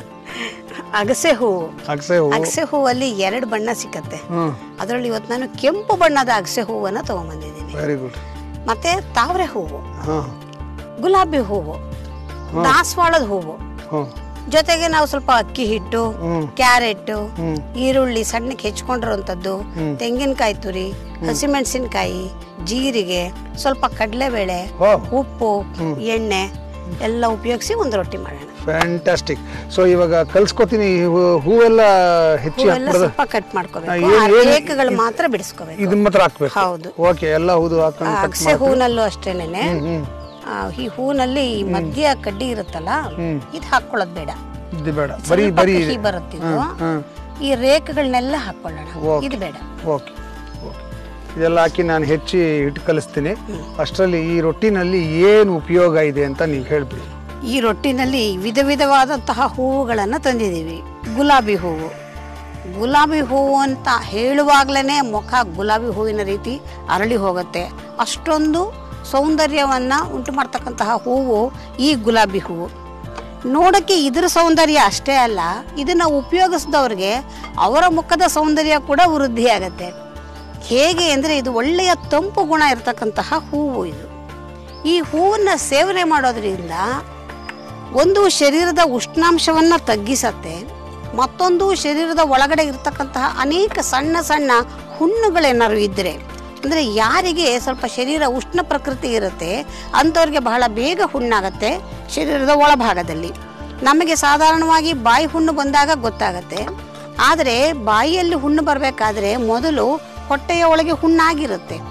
ಅಗಸೆ ಹೂವು ಅಗಸೆ ಹೂವು ಅಗಸೆ ಹೂವಲ್ಲಿ ಎರಡು ಬಣ್ಣ ಸಿಕ್ಕತ್ತೆ ಹ್ಮ್ ಅದರಲ್ಲಿ ಇವತ್ತು ನಾನು ಕೆಂಪು ಬಣ್ಣದ ಅಗಸೆ ಹೂವನ್ನ ತಗೊಂಡ್ಬಂದಿದ್ದೀನಿ ವೆರಿ ಗುಡ್ ಮತ್ತೆ ತಾವರೆ ಹೂವು ಹಾ ಗುಲಾಬಿ ಹೂವು ದಾಸವಾಳದ ಹೂವು ಹ್ಮ್ ಜೊತೆಗೆ ನಾವು ಸ್ವಲ್ಪ ಅಕ್ಕಿ ಹಿಟ್ಟು ಹ್ಮ್. ಕ್ಯಾರೆಟ್ ಹ್ಮ್. ಈರುಳ್ಳಿ ಸಣ್ಣಕ್ಕೆ ಹೆಚ್ಕೊಂಡಿರುವಂತದ್ದು ತೆಂಗಿನಕಾಯಿ ತುರಿ ಹಸಿಮೆಣಸಿನಕಾಯಿ ಜೀರಿಗೆ ಸ್ವಲ್ಪ ಕಡಲೆಬೇಳೆ ಓ ಉಪ್ಪು ಎಣ್ಣೆ ಎಲ್ಲ ಉಪಯೋಗಿಸಿ ಒಂದು ರೊಟ್ಟಿ ಮಾಡೋಣ ಫ್ಯಾಂಟಾಸ್ಟಿಕ್ ಸೊ ಇವಾಗ ಕಲ್ಸ್ಕೊತೀನಿ ಈ ಹೂ- ಹೂವೆಲ್ಲ ಹೆಚ್ಚಿ ಹೂವೆಲ್ಲ ಹಾಕ್ಬಿಡೋದು ಸ್ವಲ್ಪ ಕಟ್ ಮಾಡ್ಕೋಬೇಕು ಆ, ಏನ್- ಏನ್- ರೇಖೆಗಳು ಮಾತ್ರ ಬಿಡಿಸ್ಕೋಬೇಕು ಇದನ್ನ ಮಾತ್ರ ಹಾಕ್ಬೇಕು ಹೌದು ಓಕೆ ಎಲ್ಲ ಹೂದು ಹಾಕೊಂಡು ಕಟ್ ಅಗಸೆ ಹೂನಲ್ಲೂ ಅಷ್ಟೇನೆ ಹ್ಮ್ ಆ, ಈ ಹೂನಲ್ಲಿ ಈ ಮಧ್ಯ ಕಡ್ಡಿ ಇರುತ್ತಲ್ಲ ಇದು ಹಾಕೊಳ್ಳೋದು ಬೇಡ ಇದು ಬೇಡ ಬರೀ ಸ್ವಲ್ಪ ಬರೀ ಕಹಿ ಬರುತ್ತಿದ್ದು ಹ್ಮ್ ಈ ರೇಖೆಗಳನ್ನೆಲ್ಲ ಹಾಕೊಳ್ಳೋಣ ಓಕೆ. ಇದು ಬೇಡ ಓಕೆ ಓಕೆ ಇದೆಲ್ಲ ಹಾಕಿ ನಾನು ಹೆಚ್ಚಿ ಹಿಟ್ಟು ಕಲಿಸ್ತೀನಿ ಅಷ್ಟರಲ್ಲಿ ಈ ರೊಟ್ಟಿನಲ್ಲಿ ಏನು ಉಪಯೋಗ ಇದೆ ಅಂತ ನೀವು ಹೇಳ್ಬಿಡಿ ಈ ರೊಟ್ಟಿನಲ್ಲಿ ವಿಧ ವಿಧವಾದಂತಹ ಹೂವುಗಳನ್ನು ತಂದಿದ್ದೀವಿ ಗುಲಾಬಿ ಹೂವು ಗುಲಾಬಿ ಹೂವು ಅಂತ ಹೇಳುವಾಗ್ಲೇ ಮುಖ ಗುಲಾಬಿ ಹೂವಿನ ರೀತಿ ಅರಳಿ ಹೋಗುತ್ತೆ ಅಷ್ಟೊಂದು ಸೌಂದರ್ಯವನ್ನ ಉಂಟು ಮಾಡ್ತಕ್ಕಂತಹ ಹೂವು ಈ ಗುಲಾಬಿ ಹೂವು ನೋಡಕ್ಕೆ ಇದರ ಸೌಂದರ್ಯ ಅಷ್ಟೇ ಅಲ್ಲ ಇದನ್ನ ಉಪಯೋಗಿಸಿದವ್ರಿಗೆ ಅವರ ಮುಖದ ಸೌಂದರ್ಯ ಕೂಡ ವೃದ್ಧಿಯಾಗತ್ತೆ ಹೇಗೆ ಅಂದರೆ ಇದು ಒಳ್ಳೆಯ ತಂಪು ಗುಣ ಇರತಕ್ಕಂತಹ ಹೂವು ಇದು ಈ ಹೂವನ್ನ ಸೇವನೆ ಮಾಡೋದ್ರಿಂದ ಒಂದು ಶರೀರದ ಉಷ್ಣಾಂಶವನ್ನ ತಗ್ಗಿಸತ್ತೆ ಮತ್ತೊಂದು ಶರೀರದ ಒಳಗಡೆ ಇರತಕ್ಕಂತಹ ಅನೇಕ ಸಣ್ಣ ಸಣ್ಣ ಹುಣ್ಣುಗಳೇನಾದ್ರು ಇದ್ದರೆ ಅಂದರೆ ಯಾರಿಗೆ ಸ್ವಲ್ಪ ಶರೀರ ಉಷ್ಣ ಪ್ರಕೃತಿ ಇರುತ್ತೆ ಅಂಥವ್ರಿಗೆ ಬಹಳ ಬೇಗ ಹುಣ್ಣಾಗತ್ತೆ ಶರೀರದ ಒಳಭಾಗದಲ್ಲಿ ನಮಗೆ ಸಾಧಾರಣವಾಗಿ ಬಾಯಿ ಹುಣ್ಣು ಬಂದಾಗ ಗೊತ್ತಾಗತ್ತೆ ಆದರೆ ಬಾಯಿಯಲ್ಲಿ ಹುಣ್ಣು ಬರಬೇಕಾದ್ರೆ ಮೊದಲು ಹೊಟ್ಟೆಯ ಒಳಗೆ ಹುಣ್ಣಾಗಿರುತ್ತೆ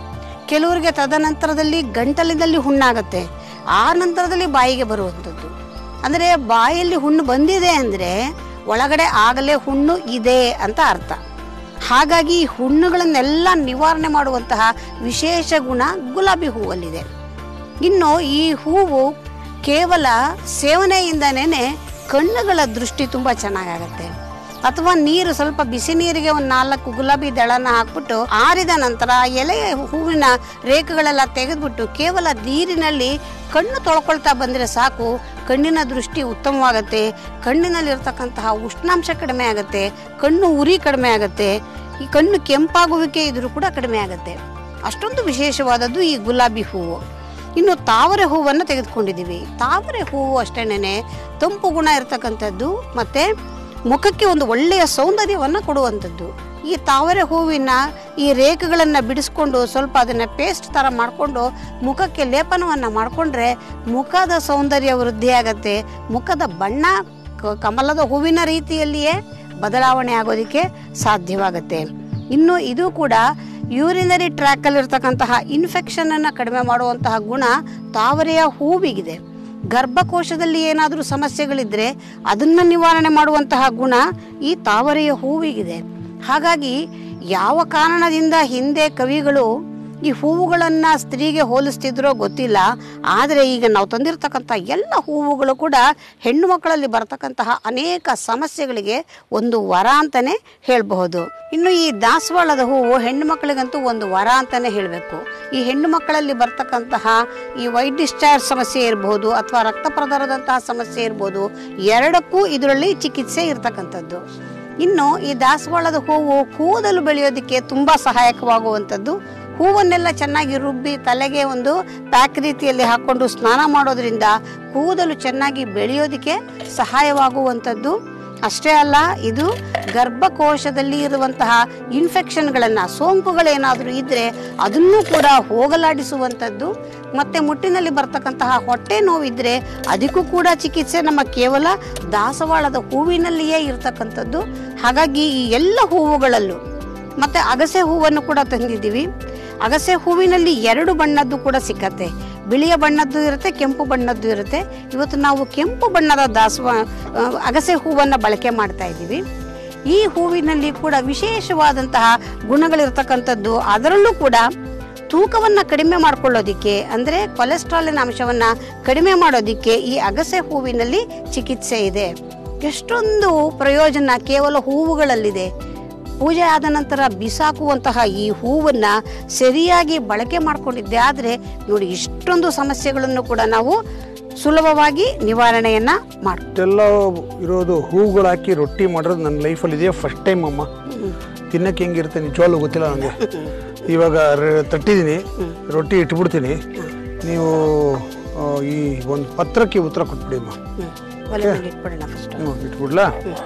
ಕೆಲವರಿಗೆ ತದನಂತರದಲ್ಲಿ ಗಂಟಲಿನಲ್ಲಿ ಹುಣ್ಣಾಗತ್ತೆ ಆ ನಂತರದಲ್ಲಿ ಬಾಯಿಗೆ ಬರುವಂಥದ್ದು ಅಂದರೆ ಬಾಯಲ್ಲಿ ಹುಣ್ಣು ಬಂದಿದೆ ಅಂದರೆ ಒಳಗಡೆ ಆಗಲೇ ಹುಣ್ಣು ಇದೆ ಅಂತ ಅರ್ಥ ಹಾಗಾಗಿ ಈ ಹುಣ್ಣುಗಳನ್ನೆಲ್ಲ ನಿವಾರಣೆ ಮಾಡುವಂತಹ ವಿಶೇಷ ಗುಣ ಗುಲಾಬಿ ಹೂವಲ್ಲಿದೆ ಇನ್ನು ಈ ಹೂವು ಕೇವಲ ಸೇವನೆಯಿಂದನೇ ಕಣ್ಣುಗಳ ದೃಷ್ಟಿ ತುಂಬ ಚೆನ್ನಾಗಾಗತ್ತೆ ಅಥವಾ ನೀರು ಸ್ವಲ್ಪ ಬಿಸಿ ನೀರಿಗೆ ಒಂದು ನಾಲ್ಕು ಗುಲಾಬಿ ದಳನ ಹಾಕ್ಬಿಟ್ಟು ಆರಿದ ನಂತರ ಆ ಎಲೆಯ ಹೂವಿನ ರೇಖೆಗಳೆಲ್ಲ ತೆಗೆದ್ಬಿಟ್ಟು ಕೇವಲ ನೀರಿನಲ್ಲಿ ಕಣ್ಣು ತೊಳ್ಕೊಳ್ತಾ ಬಂದರೆ ಸಾಕು ಕಣ್ಣಿನ ದೃಷ್ಟಿ ಉತ್ತಮವಾಗತ್ತೆ ಕಣ್ಣಿನಲ್ಲಿರ್ತಕ್ಕಂತಹ ಉಷ್ಣಾಂಶ ಕಡಿಮೆ ಆಗುತ್ತೆ ಕಣ್ಣು ಉರಿ ಕಡಿಮೆ ಆಗುತ್ತೆ ಈ ಕಣ್ಣು ಕೆಂಪಾಗುವಿಕೆ ಇದ್ರೂ ಕೂಡ ಕಡಿಮೆ ಆಗುತ್ತೆ ಅಷ್ಟೊಂದು ವಿಶೇಷವಾದದ್ದು ಈ ಗುಲಾಬಿ ಹೂವು ಇನ್ನು ತಾವರೆ ಹೂವನ್ನು ತೆಗೆದುಕೊಂಡಿದ್ದೀವಿ ತಾವರೆ ಹೂವು ಅಷ್ಟೇನೆ ತಂಪು ಗುಣ ಇರತಕ್ಕಂಥದ್ದು ಮತ್ತೆ ಮುಖಕ್ಕೆ ಒಂದು ಒಳ್ಳೆಯ ಸೌಂದರ್ಯವನ್ನು ಕೊಡುವಂಥದ್ದು ಈ ತಾವರೆ ಹೂವಿನ ಈ ರೇಖೆಗಳನ್ನು ಬಿಡಿಸ್ಕೊಂಡು ಸ್ವಲ್ಪ ಅದನ್ನು ಪೇಸ್ಟ್ ಥರ ಮಾಡಿಕೊಂಡು ಮುಖಕ್ಕೆ ಲೇಪನವನ್ನು ಮಾಡಿಕೊಂಡ್ರೆ ಮುಖದ ಸೌಂದರ್ಯ ವೃದ್ಧಿಯಾಗತ್ತೆ ಮುಖದ ಬಣ್ಣ ಕ- ಕಮಲದ ಹೂವಿನ ರೀತಿಯಲ್ಲಿಯೇ ಬದಲಾವಣೆ ಆಗೋದಕ್ಕೆ ಸಾಧ್ಯವಾಗುತ್ತೆ ಇನ್ನು ಇದು ಕೂಡ ಯೂರಿನರಿ ಟ್ರ್ಯಾಕಲ್ಲಿ ಇರ್ತಕ್ಕಂತಹ ಇನ್ಫೆಕ್ಷನ್ ಅನ್ನು ಕಡಿಮೆ ಮಾಡುವಂತಹ ಗುಣ ತಾವರೆಯ ಹೂವಿಗಿದೆ ಗರ್ಭಕೋಶದಲ್ಲಿ ಏನಾದರೂ ಸಮಸ್ಯೆಗಳಿದ್ರೆ ಅದನ್ನು ನಿವಾರಣೆ ಮಾಡುವಂತಹ ಗುಣ ಈ ತಾವರೆಯ ಹೂವಿಗಿದೆ ಹಾಗಾಗಿ ಯಾವ ಕಾರಣದಿಂದ ಹಿಂದೆ ಕವಿಗಳು ಈ ಹೂವುಗಳನ್ನು ಸ್ತ್ರೀಗೆ ಹೋಲಿಸ್ತಿದ್ರೋ ಗೊತ್ತಿಲ್ಲ ಆದರೆ ಈಗ ನಾವು ತಂದಿರತಕ್ಕಂಥ ಎಲ್ಲ ಹೂವುಗಳು ಕೂಡ ಹೆಣ್ಣು ಮಕ್ಕಳಲ್ಲಿ ಬರತಕ್ಕಂತಹ ಅನೇಕ ಸಮಸ್ಯೆಗಳಿಗೆ ಒಂದು ವರ ಅಂತಲೇ ಹೇಳಬಹುದು ಇನ್ನು ಈ ದಾಸವಾಳದ ಹೂವು ಹೆಣ್ಣು ಮಕ್ಕಳಿಗಂತೂ ಒಂದು ವರ ಅಂತಲೇ ಹೇಳಬೇಕು ಈ ಹೆಣ್ಣು ಮಕ್ಕಳಲ್ಲಿ ಬರ್ತಕ್ಕಂತಹ ಈ ವೈಟ್ ಡಿಸ್ಚಾರ್ಜ್ ಸಮಸ್ಯೆ ಇರಬಹುದು ಅಥವಾ ರಕ್ತ ಪ್ರದಾರದಂತಹ ಸಮಸ್ಯೆ ಇರ್ಬೋದು ಎರಡಕ್ಕೂ ಇದರಲ್ಲಿ ಚಿಕಿತ್ಸೆ ಇರ್ತಕ್ಕಂಥದ್ದು ಇನ್ನು ಈ ದಾಸವಾಳದ ಹೂವು ಕೂದಲು ಬೆಳೆಯೋದಕ್ಕೆ ತುಂಬ ಸಹಾಯಕವಾಗುವಂಥದ್ದು ಹೂವನ್ನೆಲ್ಲ ಚೆನ್ನಾಗಿ ರುಬ್ಬಿ ತಲೆಗೆ ಒಂದು ಪ್ಯಾಕ್ ರೀತಿಯಲ್ಲಿ ಹಾಕ್ಕೊಂಡು ಸ್ನಾನ ಮಾಡೋದ್ರಿಂದ ಕೂದಲು ಚೆನ್ನಾಗಿ ಬೆಳೆಯೋದಕ್ಕೆ ಸಹಾಯವಾಗುವಂಥದ್ದು ಅಷ್ಟೇ ಅಲ್ಲ ಇದು ಗರ್ಭಕೋಶದಲ್ಲಿ ಇರುವಂತಹ ಇನ್ಫೆಕ್ಷನ್ಗಳನ್ನು ಸೋಂಕುಗಳೇನಾದರೂ ಇದ್ದರೆ ಅದನ್ನೂ ಕೂಡ ಹೋಗಲಾಡಿಸುವಂಥದ್ದು ಮತ್ತು ಮುಟ್ಟಿನಲ್ಲಿ ಬರ್ತಕ್ಕಂತಹ ಹೊಟ್ಟೆ ನೋವಿದ್ರೆ ಅದಕ್ಕೂ ಕೂಡ ಚಿಕಿತ್ಸೆ ನಮ್ಮ ಕೇವಲ ದಾಸವಾಳದ ಹೂವಿನಲ್ಲಿಯೇ ಇರ್ತಕ್ಕಂಥದ್ದು ಹಾಗಾಗಿ ಈ ಎಲ್ಲ ಹೂವುಗಳಲ್ಲೂ ಮತ್ತು ಅಗಸೆ ಹೂವನ್ನು ಕೂಡ ತಂದಿದ್ದೀವಿ ಅಗಸೆ ಹೂವಿನಲ್ಲಿ ಎರಡು ಬಣ್ಣದ್ದು ಕೂಡ ಸಿಕ್ಕತ್ತೆ ಬಿಳಿಯ ಬಣ್ಣದ್ದು ಇರುತ್ತೆ ಕೆಂಪು ಬಣ್ಣದ್ದು ಇರುತ್ತೆ ಇವತ್ತು ನಾವು ಕೆಂಪು ಬಣ್ಣದ ದಾಸವ ಆ, ಅಗಸೆ ಹೂವನ್ನು ಬಳಕೆ ಮಾಡ್ತಾ ಇದ್ದೀವಿ ಈ ಹೂವಿನಲ್ಲಿ ಕೂಡ ವಿಶೇಷವಾದಂತಹ ಗುಣಗಳಿರ್ತಕ್ಕಂಥದ್ದು ಅದರಲ್ಲೂ ಕೂಡ ತೂಕವನ್ನು ಕಡಿಮೆ ಮಾಡ್ಕೊಳ್ಳೋದಿಕ್ಕೆ ಅಂದರೆ ಕೊಲೆಸ್ಟ್ರಾಲಿನ ಅಂಶವನ್ನು ಕಡಿಮೆ ಮಾಡೋದಿಕ್ಕೆ ಈ ಅಗಸೆ ಹೂವಿನಲ್ಲಿ ಚಿಕಿತ್ಸೆ ಇದೆ ಎಷ್ಟೊಂದು ಪ್ರಯೋಜನ ಕೇವಲ ಹೂವುಗಳಲ್ಲಿದೆ ಪೂಜೆ ಆದ ನಂತರ ಬಿಸಾಕುವಂತಹ ಈ ಹೂವನ್ನ ಸರಿಯಾಗಿ ಬಳಕೆ ಮಾಡ್ಕೊಂಡಿದ್ದೆ ಆದರೆ ನೋಡಿ ಇಷ್ಟೊಂದು ಸಮಸ್ಯೆಗಳನ್ನು ಕೂಡ ನಾವು ಸುಲಭವಾಗಿ ನಿವಾರಣೆಯನ್ನ ಮಾಡ್ ಇಷ್ಟೆಲ್ಲ ಇರೋದು ಹೂಗಳು ಹಾಕಿ ರೊಟ್ಟಿ ಮಾಡೋದು ನನ್ನ ಲೈಫಲ್ಲಿ ಇದೆಯಾ ಫಸ್ಟ್ ಟೈಮ್ ಅಮ್ಮ ತಿನ್ನಕ್ಕೆ ಹೆಂಗಿರುತ್ತೆ ನಿಜವಾಗ್ಲೂ ಗೊತ್ತಿಲ್ಲ ನನಗೆ ಇವಾಗ ರ- ತಟ್ಟಿದ್ದೀನಿ ರೊಟ್ಟಿ ಇಟ್ಬಿಡ್ತೀನಿ ನೀವು ಆ, ಈ ಒಂದು ಪತ್ರಕ್ಕೆ ಉತ್ತರ ಕೊಟ್ಬಿಡಿ ಅಮ್ಮ ಹ್ಮ್. ಒಲೆ ಮೇಲೆ ಇಟ್ಬಿಡೋಣ ಫಸ್ಟ್ ಹ್ಞೂ ಇಟ್ಬಿಡ್ಲಾ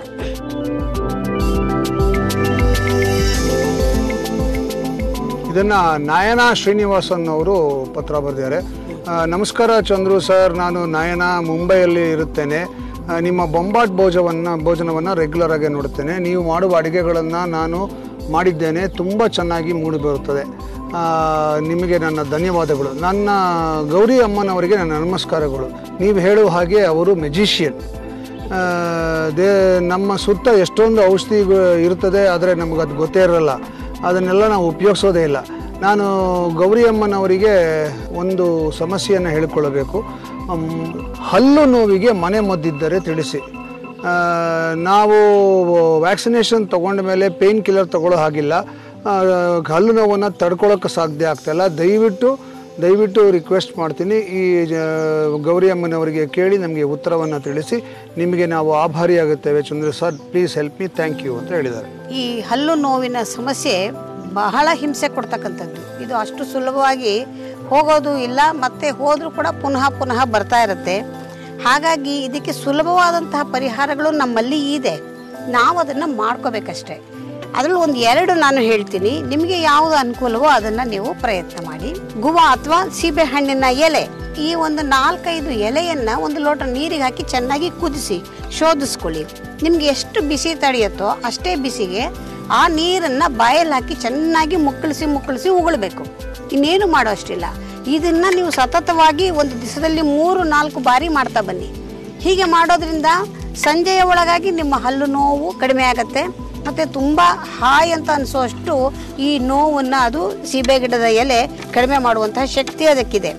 ಇದನ್ನ ನಾಯನ ಶ್ರೀನಿವಾಸನ್ ಅವರು ಪತ್ರ ಬರೆದಿದ್ದಾರೆ ಆ, ನಮಸ್ಕಾರ ಚಂದ್ರು ಸರ್ ನಾನು ನಾಯನ ಮುಂಬೈಯಲ್ಲಿ ಇರುತ್ತೇನೆ ಆ, ನಿಮ್ಮ ಬೊಂಬಾಟ್ ಭೋಜವನ್ನು ಭೋಜನವನ್ನು ರೆಗ್ಯುಲರ್ ಆಗಿ ನೋಡುತ್ತೇನೆ ನೀವು ಮಾಡುವ ಅಡುಗೆಗಳನ್ನು ನಾನು ಮಾಡಿದ್ದೇನೆ ತುಂಬ ಚೆನ್ನಾಗಿ ಮೂಡಿ ಬರುತ್ತದೆ ಆ, ನಿಮಗೆ ನನ್ನ ಧನ್ಯವಾದಗಳು ನನ್ನ ಗೌರಿ ಅಮ್ಮನವರಿಗೆ ನನ್ನ ನಮಸ್ಕಾರಗಳು ನೀವು ಹೇಳುವ ಹಾಗೆ ಅವರು ಮೆಜಿಷಿಯನ್ ಆ, ದೇ ನಮ್ಮ ಸುತ್ತ ಎಷ್ಟೊಂದು ಔಷಧಿ ಇರ್ತದೆ ಆದರೆ ನಮಗೆ ಅದು ಗೊತ್ತೇ ಇರಲ್ಲ ಅದನ್ನೆಲ್ಲ ನಾವು ಉಪಯೋಗಿಸೋದೇ ಇಲ್ಲ ನಾನು ಗೌರಿ ಅಮ್ಮನವರಿಗೆ ಒಂದು ಸಮಸ್ಯೆಯನ್ನು ಹೇಳಿಕೊಳ್ಳಬೇಕು ಅಮ್, ಹಲ್ಲು ನೋವಿಗೆ ಮನೆ ಮದ್ದಿದ್ದರೆ ತಿಳಿಸಿ ಆ, ನಾವು ವ್ಯಾಕ್ಸಿನೇಷನ್ ತಗೊಂಡ ಮೇಲೆ ಪೇಯ್ನ್ ಕಿಲ್ಲರ್ ತಗೊಳ್ಳೋ ಹಾಗಿಲ್ಲ ಆ, ಹಲ್ಲು ನೋವನ್ನು ತಡ್ಕೊಳ್ಳೋಕೆ ಸಾಧ್ಯ ಆಗ್ತಾಯಿಲ್ಲ ದಯವಿಟ್ಟು ದಯವಿಟ್ಟು ರಿಕ್ವೆಸ್ಟ್ ಮಾಡ್ತೀನಿ ಈ ಆ, ಗೌರಿ ಅಮ್ಮನವರಿಗೆ ಕೇಳಿ ನಮಗೆ ಉತ್ತರವನ್ನು ತಿಳಿಸಿ ನಿಮಗೆ ನಾವು ಆಭಾರಿಯಾಗುತ್ತೇವೆ Chandra sir please help me thank you ಅಂತ ಹೇಳಿದ್ದಾರೆ ಈ ಹಲ್ಲು ನೋವಿನ ಸಮಸ್ಯೆ ಬಹಳ ಹಿಂಸೆ ಕೊಡ್ತಕ್ಕಂಥದ್ದು ಇದು ಅಷ್ಟು ಸುಲಭವಾಗಿ ಹೋಗೋದು ಇಲ್ಲ ಮತ್ತೆ ಹೋದರೂ ಕೂಡ ಪುನಃ ಪುನಃ ಬರ್ತಾ ಇರುತ್ತೆ ಹಾಗಾಗಿ ಇದಕ್ಕೆ ಸುಲಭವಾದಂತಹ ಪರಿಹಾರಗಳು ನಮ್ಮಲ್ಲಿ ಇದೆ ನಾವು ಅದನ್ನು ಮಾಡ್ಕೋಬೇಕಷ್ಟೇ ಅದರಲ್ಲಿ ಒಂದು ಎರಡು ನಾನು ಹೇಳ್ತೀನಿ ನಿಮಗೆ ಯಾವುದು ಅನುಕೂಲವೋ ಅದನ್ನು ನೀವು ಪ್ರಯತ್ನ ಮಾಡಿ ಗುವ ಅಥವಾ ಸೀಬೆ ಹಣ್ಣಿನ ಎಲೆ ಈ ಒಂದು ನಾಲ್ಕೈದು ಎಲೆಯನ್ನ ಒಂದು ಲೋಟ ನೀರಿಗೆ ಹಾಕಿ ಚೆನ್ನಾಗಿ ಕುದಿಸಿ ಶೋಧಿಸ್ಕೊಳ್ಳಿ ನಿಮ್ಗೆ ಎಷ್ಟು ಬಿಸಿ ತಡೆಯುತ್ತೋ ಅಷ್ಟೇ ಬಿಸಿಗೆ ಆ ನೀರನ್ನ ಬಾಯಲ್ಲಿ ಹಾಕಿ ಚೆನ್ನಾಗಿ ಮುಕ್ಕಳಿಸಿ ಮುಕ್ಕಳಿಸಿ ಉಗುಳ್ಬೇಕು ಇನ್ನೇನು ಮಾಡೋ ಅಷ್ಟಿಲ್ಲ ಇದನ್ನ ನೀವು ಸತತವಾಗಿ ಒಂದು ದಿವಸದಲ್ಲಿ ಮೂರು ನಾಲ್ಕು ಬಾರಿ ಮಾಡ್ತಾ ಬನ್ನಿ ಹೀಗೆ ಮಾಡೋದ್ರಿಂದ ಸಂಜೆಯ ಒಳಗಾಗಿ ನಿಮ್ಮ ಹಲ್ಲು ನೋವು ಕಡಿಮೆ ಆಗುತ್ತೆ ಮತ್ತು ತುಂಬ ಹಾಯ್ ಅಂತ ಅನಿಸೋಷ್ಟು ಈ ನೋವನ್ನು ಅದು ಸೀಬೆ ಗಿಡದ ಎಲೆ ಕಡಿಮೆ ಮಾಡುವಂತಹ ಶಕ್ತಿ ಅದಕ್ಕಿದೆ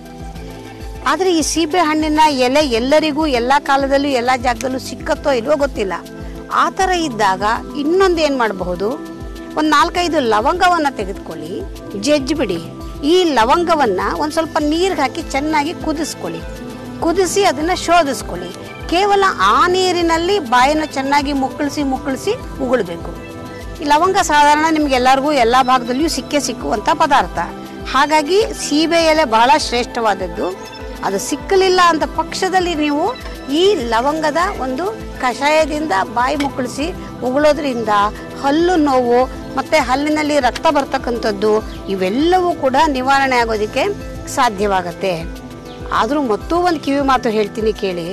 ಆದರೆ ಈ ಸೀಬೆ ಹಣ್ಣಿನ ಎಲೆ ಎಲ್ಲರಿಗೂ ಎಲ್ಲ ಕಾಲದಲ್ಲೂ ಎಲ್ಲ ಜಾಗದಲ್ಲೂ ಸಿಕ್ಕತ್ತೋ ಇಲ್ವೋ ಗೊತ್ತಿಲ್ಲ ಆ ಥರ ಇದ್ದಾಗ ಇನ್ನೊಂದು ಏನು ಮಾಡಬಹುದು ಒಂದು ನಾಲ್ಕೈದು ಲವಂಗವನ್ನು ತೆಗೆದುಕೊಳ್ಳಿ ಜಜ್ಜಿಬಿಡಿ ಈ ಲವಂಗವನ್ನು ಒಂದು ಸ್ವಲ್ಪ ನೀರಿಗೆ ಹಾಕಿ ಚೆನ್ನಾಗಿ ಕುದಿಸ್ಕೊಳ್ಳಿ ಕುದಿಸಿ ಅದನ್ನು ಶೋಧಿಸ್ಕೊಳ್ಳಿ ಕೇವಲ ಆ ನೀರಿನಲ್ಲಿ ಬಾಯನ್ನು ಚೆನ್ನಾಗಿ ಮುಕ್ಕಳಿಸಿ ಮುಕ್ಕಳಿಸಿ ಉಗುಳಬೇಕು ಈ ಲವಂಗ ಸಾಧಾರಣ ನಿಮ್ಗೆ ಎಲ್ಲರಿಗೂ ಎಲ್ಲ ಭಾಗದಲ್ಲಿಯೂ ಸಿಕ್ಕೇ ಸಿಕ್ಕುವಂಥ ಪದಾರ್ಥ ಹಾಗಾಗಿ ಸೀಬೆ ಎಲೆ ಬಹಳ ಶ್ರೇಷ್ಠವಾದದ್ದು ಅದು ಸಿಕ್ಕಲಿಲ್ಲ ಅಂತ ಪಕ್ಷದಲ್ಲಿ ನೀವು ಈ ಲವಂಗದ ಒಂದು ಕಷಾಯದಿಂದ ಬಾಯಿ ಮುಕ್ಕಳಿಸಿ ಉಗುಳೋದ್ರಿಂದ ಹಲ್ಲು ನೋವು ಮತ್ತು ಹಲ್ಲಿನಲ್ಲಿ ರಕ್ತ ಬರ್ತಕ್ಕಂಥದ್ದು ಇವೆಲ್ಲವೂ ಕೂಡ ನಿವಾರಣೆ ಆಗೋದಕ್ಕೆ ಸಾಧ್ಯವಾಗತ್ತೆ ಆದರೂ ಮತ್ತೂ ಒಂದು ಕಿವಿ ಮಾತು ಹೇಳ್ತೀನಿ ಕೇಳಿ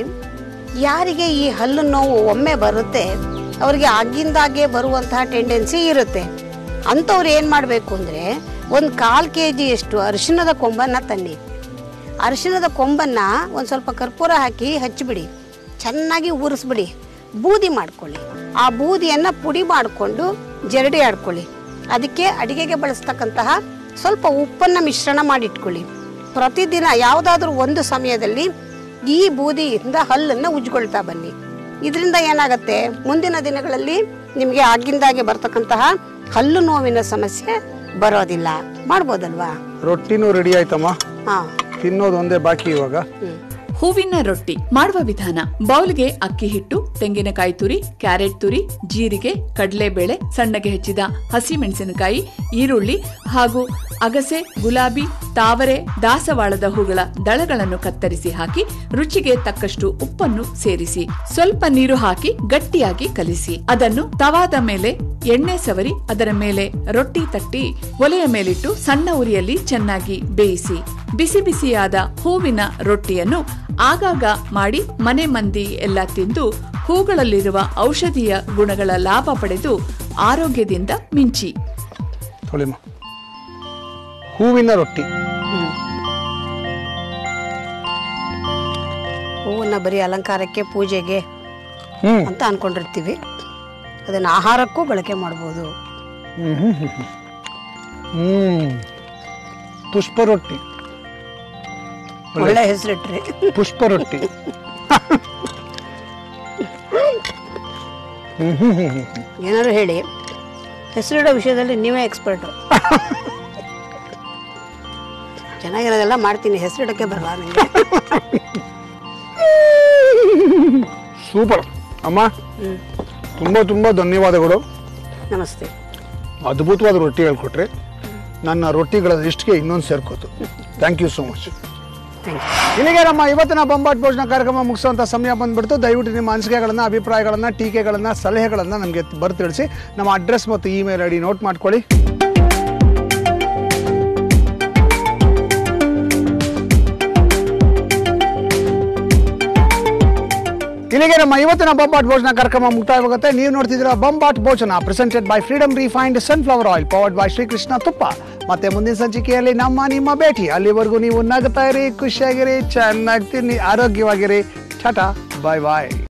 ಯಾರಿಗೆ ಈ ಹಲ್ಲು ನೋವು ಒಮ್ಮೆ ಬರುತ್ತೆ ಅವರಿಗೆ ಆಗಿಂದಾಗೆ ಬರುವಂತಹ ಟೆಂಡೆನ್ಸಿ ಇರುತ್ತೆ ಅಂಥವ್ರು ಏನು ಮಾಡಬೇಕು ಅಂದರೆ ಒಂದು ಕಾಲು ಕೆ ಜಿಯಷ್ಟು ಅರಿಶಿಣದ ಕೊಂಬನ್ನು ತನ್ನಿ ಅರಿಶಿಣದ ಕೊಂಬನ್ನು ಒಂದು ಸ್ವಲ್ಪ ಕರ್ಪೂರ ಹಾಕಿ ಹಚ್ಚಿಬಿಡಿ ಚೆನ್ನಾಗಿ ಉರಿಸ್ಬಿಡಿ ಬೂದಿ ಮಾಡ್ಕೊಳ್ಳಿ ಆ ಬೂದಿಯನ್ನು ಪುಡಿ ಮಾಡಿಕೊಂಡು ಜರಡಿ ಆಡ್ಕೊಳ್ಳಿ ಅದಕ್ಕೆ ಅಡಿಗೆಗೆ ಬಳಸ್ತಕ್ಕಂತಹ ಸ್ವಲ್ಪ ಉಪ್ಪನ್ನು ಮಿಶ್ರಣ ಮಾಡಿಟ್ಕೊಳ್ಳಿ ಪ್ರತಿದಿನ ಯಾವುದಾದ್ರೂ ಒಂದು ಸಮಯದಲ್ಲಿ ಈ ಬೂದಿಯಿಂದ ಹಲ್ಲನ್ನು ಉಜ್ಕೊಳ್ತಾ ಬನ್ನಿ ಇದರಿಂದ ಏನಾಗುತ್ತೆ ಮುಂದಿನ ದಿನಗಳಲ್ಲಿ ನಿಮಗೆ ಆಗಿಂದಾಗೆ ಬರ್ತಕ್ಕಂತಹ ಹಲ್ಲು ನೋವಿನ ಸಮಸ್ಯೆ ಬರೋದಿಲ್ಲ ಮಾಡ್ಬೋದಲ್ವಾ ರೊಟ್ಟಿನೂ ರೆಡಿ ಆಯ್ತಮ್ಮ ಹಾಂ ತಿನ್ನೋದು ಒಂದೇ ಬಾಕಿ ಇವಾಗ ಹೂವಿನ ರೊಟ್ಟಿ ಮಾಡುವ ವಿಧಾನ ಬೌಲ್ಗೆ ಅಕ್ಕಿ ಹಿಟ್ಟು ತೆಂಗಿನಕಾಯಿ ತುರಿ ಕ್ಯಾರೆಟ್ ತುರಿ ಜೀರಿಗೆ ಕಡಲೆಬೇಳೆ ಸಣ್ಣಗೆ ಹೆಚ್ಚಿದ ಹಸಿಮೆಣಸಿನಕಾಯಿ ಈರುಳ್ಳಿ ಹಾಗೂ ಅಗಸೆ ಗುಲಾಬಿ ತಾವರೆ ದಾಸವಾಳದ ಹೂಗಳ ದಳಗಳನ್ನು ಕತ್ತರಿಸಿ ಹಾಕಿ ರುಚಿಗೆ ತಕ್ಕಷ್ಟು ಉಪ್ಪನ್ನು ಸೇರಿಸಿ ಸ್ವಲ್ಪ ನೀರು ಹಾಕಿ ಗಟ್ಟಿಯಾಗಿ ಕಲಿಸಿ ಅದನ್ನು ತವಾದ ಮೇಲೆ ಎಣ್ಣೆ ಸವರಿ ಅದರ ಮೇಲೆ ರೊಟ್ಟಿ ತಟ್ಟಿ ಒಲೆಯ ಮೇಲಿಟ್ಟು ಸಣ್ಣ ಉರಿಯಲ್ಲಿ ಚೆನ್ನಾಗಿ ಬೇಯಿಸಿ ಬಿಸಿ ಬಿಸಿಯಾದ ಹೂವಿನ ರೊಟ್ಟಿಯನ್ನು ಆಗಾಗ ಮಾಡಿ ಮನೆ ಮಂದಿ ಎಲ್ಲ ತಿಂದು ಹೂಗಳಲ್ಲಿರುವ ಔಷಧೀಯ ಗುಣಗಳ ಲಾಭ ಪಡೆದು ಆರೋಗ್ಯದಿಂದ ಮಿಂಚಿ ತೊಳಿಮ ಹೂವಿನ ರೊಟ್ಟಿ ಹೂವನ್ನ ಬರೀ ಅಲಂಕಾರಕ್ಕೆ ಪೂಜೆಗೆ ಹ್ಮ್ ಅಂತ ಅನ್ಕೊಂಡಿರ್ತೀವಿ ಅದನ್ನ ಆಹಾರಕ್ಕೂ ಬಳಕೆ ಮಾಡ್ಬೋದು ಹ್ಮ್ ಪುಷ್ಪ ರೊಟ್ಟಿ ಒಳ್ಳೆ ಹೆಸರಿಟ್ರಿ ಪುಷ್ಪ ರೊಟ್ಟಿ ಏನಾದ್ರು ಹೇಳಿ ಹೆಸರಿಡೋ ವಿಷಯದಲ್ಲಿ ನೀವೇ ಎಕ್ಸ್ಪರ್ಟು ಚೆನ್ನಾಗಿರೋದೆಲ್ಲ ಮಾಡ್ತೀನಿ ಹೆಸರಿಡೋಕ್ಕೆ ಬರಲ್ಲ ನನಗೆ ಸೂಪರ್ ಅಮ್ಮ ತುಂಬ ತುಂಬ ಧನ್ಯವಾದಗಳು ನಮಸ್ತೆ ಅದ್ಭುತವಾದ ರೊಟ್ಟಿ ಹೇಳ್ಕೊಟ್ರಿ ನನ್ನ ರೊಟ್ಟಿಗಳ ಲಿಸ್ಟ್ಗೆ ಇನ್ನೊಂದು ಸೇರ್ಕೋತು thank you so much thank ಇಲ್ಲಿಗೆ ನಮ್ಮ ಇವತ್ತಿನ ಬೊಂಬಾಟ್ ಭೋಜನ ಕಾರ್ಯಕ್ರಮ ಮುಗಿಸುವಂಥ ಸಮಯ ಬಂದ್ಬಿಡ್ತು ದಯವಿಟ್ಟು ನಿಮ್ಮ ಅನಿಸಿಕೆಗಳನ್ನು ಅಭಿಪ್ರಾಯಗಳನ್ನು ಟೀಕೆಗಳನ್ನು ಸಲಹೆಗಳನ್ನು ನಮಗೆ ಬರ್ತಿಳಿಸಿ ನಮ್ಮ ಅಡ್ರೆಸ್ ಮತ್ತು ಇಮೇಲ್ ಐ ಡಿ ನೋಟ್ ಮಾಡ್ಕೊಳ್ಳಿ ಇಲ್ಲಿಗೆ ನಮ್ಮ ಇವತ್ತಿನ ಬೊಂಬಾಟ್ ಭೋಜನ ಕಾರ್ಯಕ್ರಮ ಮುಕ್ತಾಯವಾಗುತ್ತೆ ನೀವು ನೋಡ್ತಿದ್ದೀರಾ Bombat Bhojana presented by Freedom refined sunflower oil powered by Srikrishna ತುಪ್ಪ ಮತ್ತೆ ಮುಂದಿನ ಸಂಚಿಕೆಯಲ್ಲಿ ನಮ್ಮ ನಿಮ್ಮ ಭೇಟಿ ಅಲ್ಲಿವರೆಗೂ ನೀವು ನಗ್ತಾ ಇರಿ ಖುಷಿಯಾಗಿರಿ ಚೆನ್ನಾಗಿ ತಿನ್ನಿ ಆರೋಗ್ಯವಾಗಿರಿ ಟಾಟಾ ಬಾಯ್ ಬಾಯ್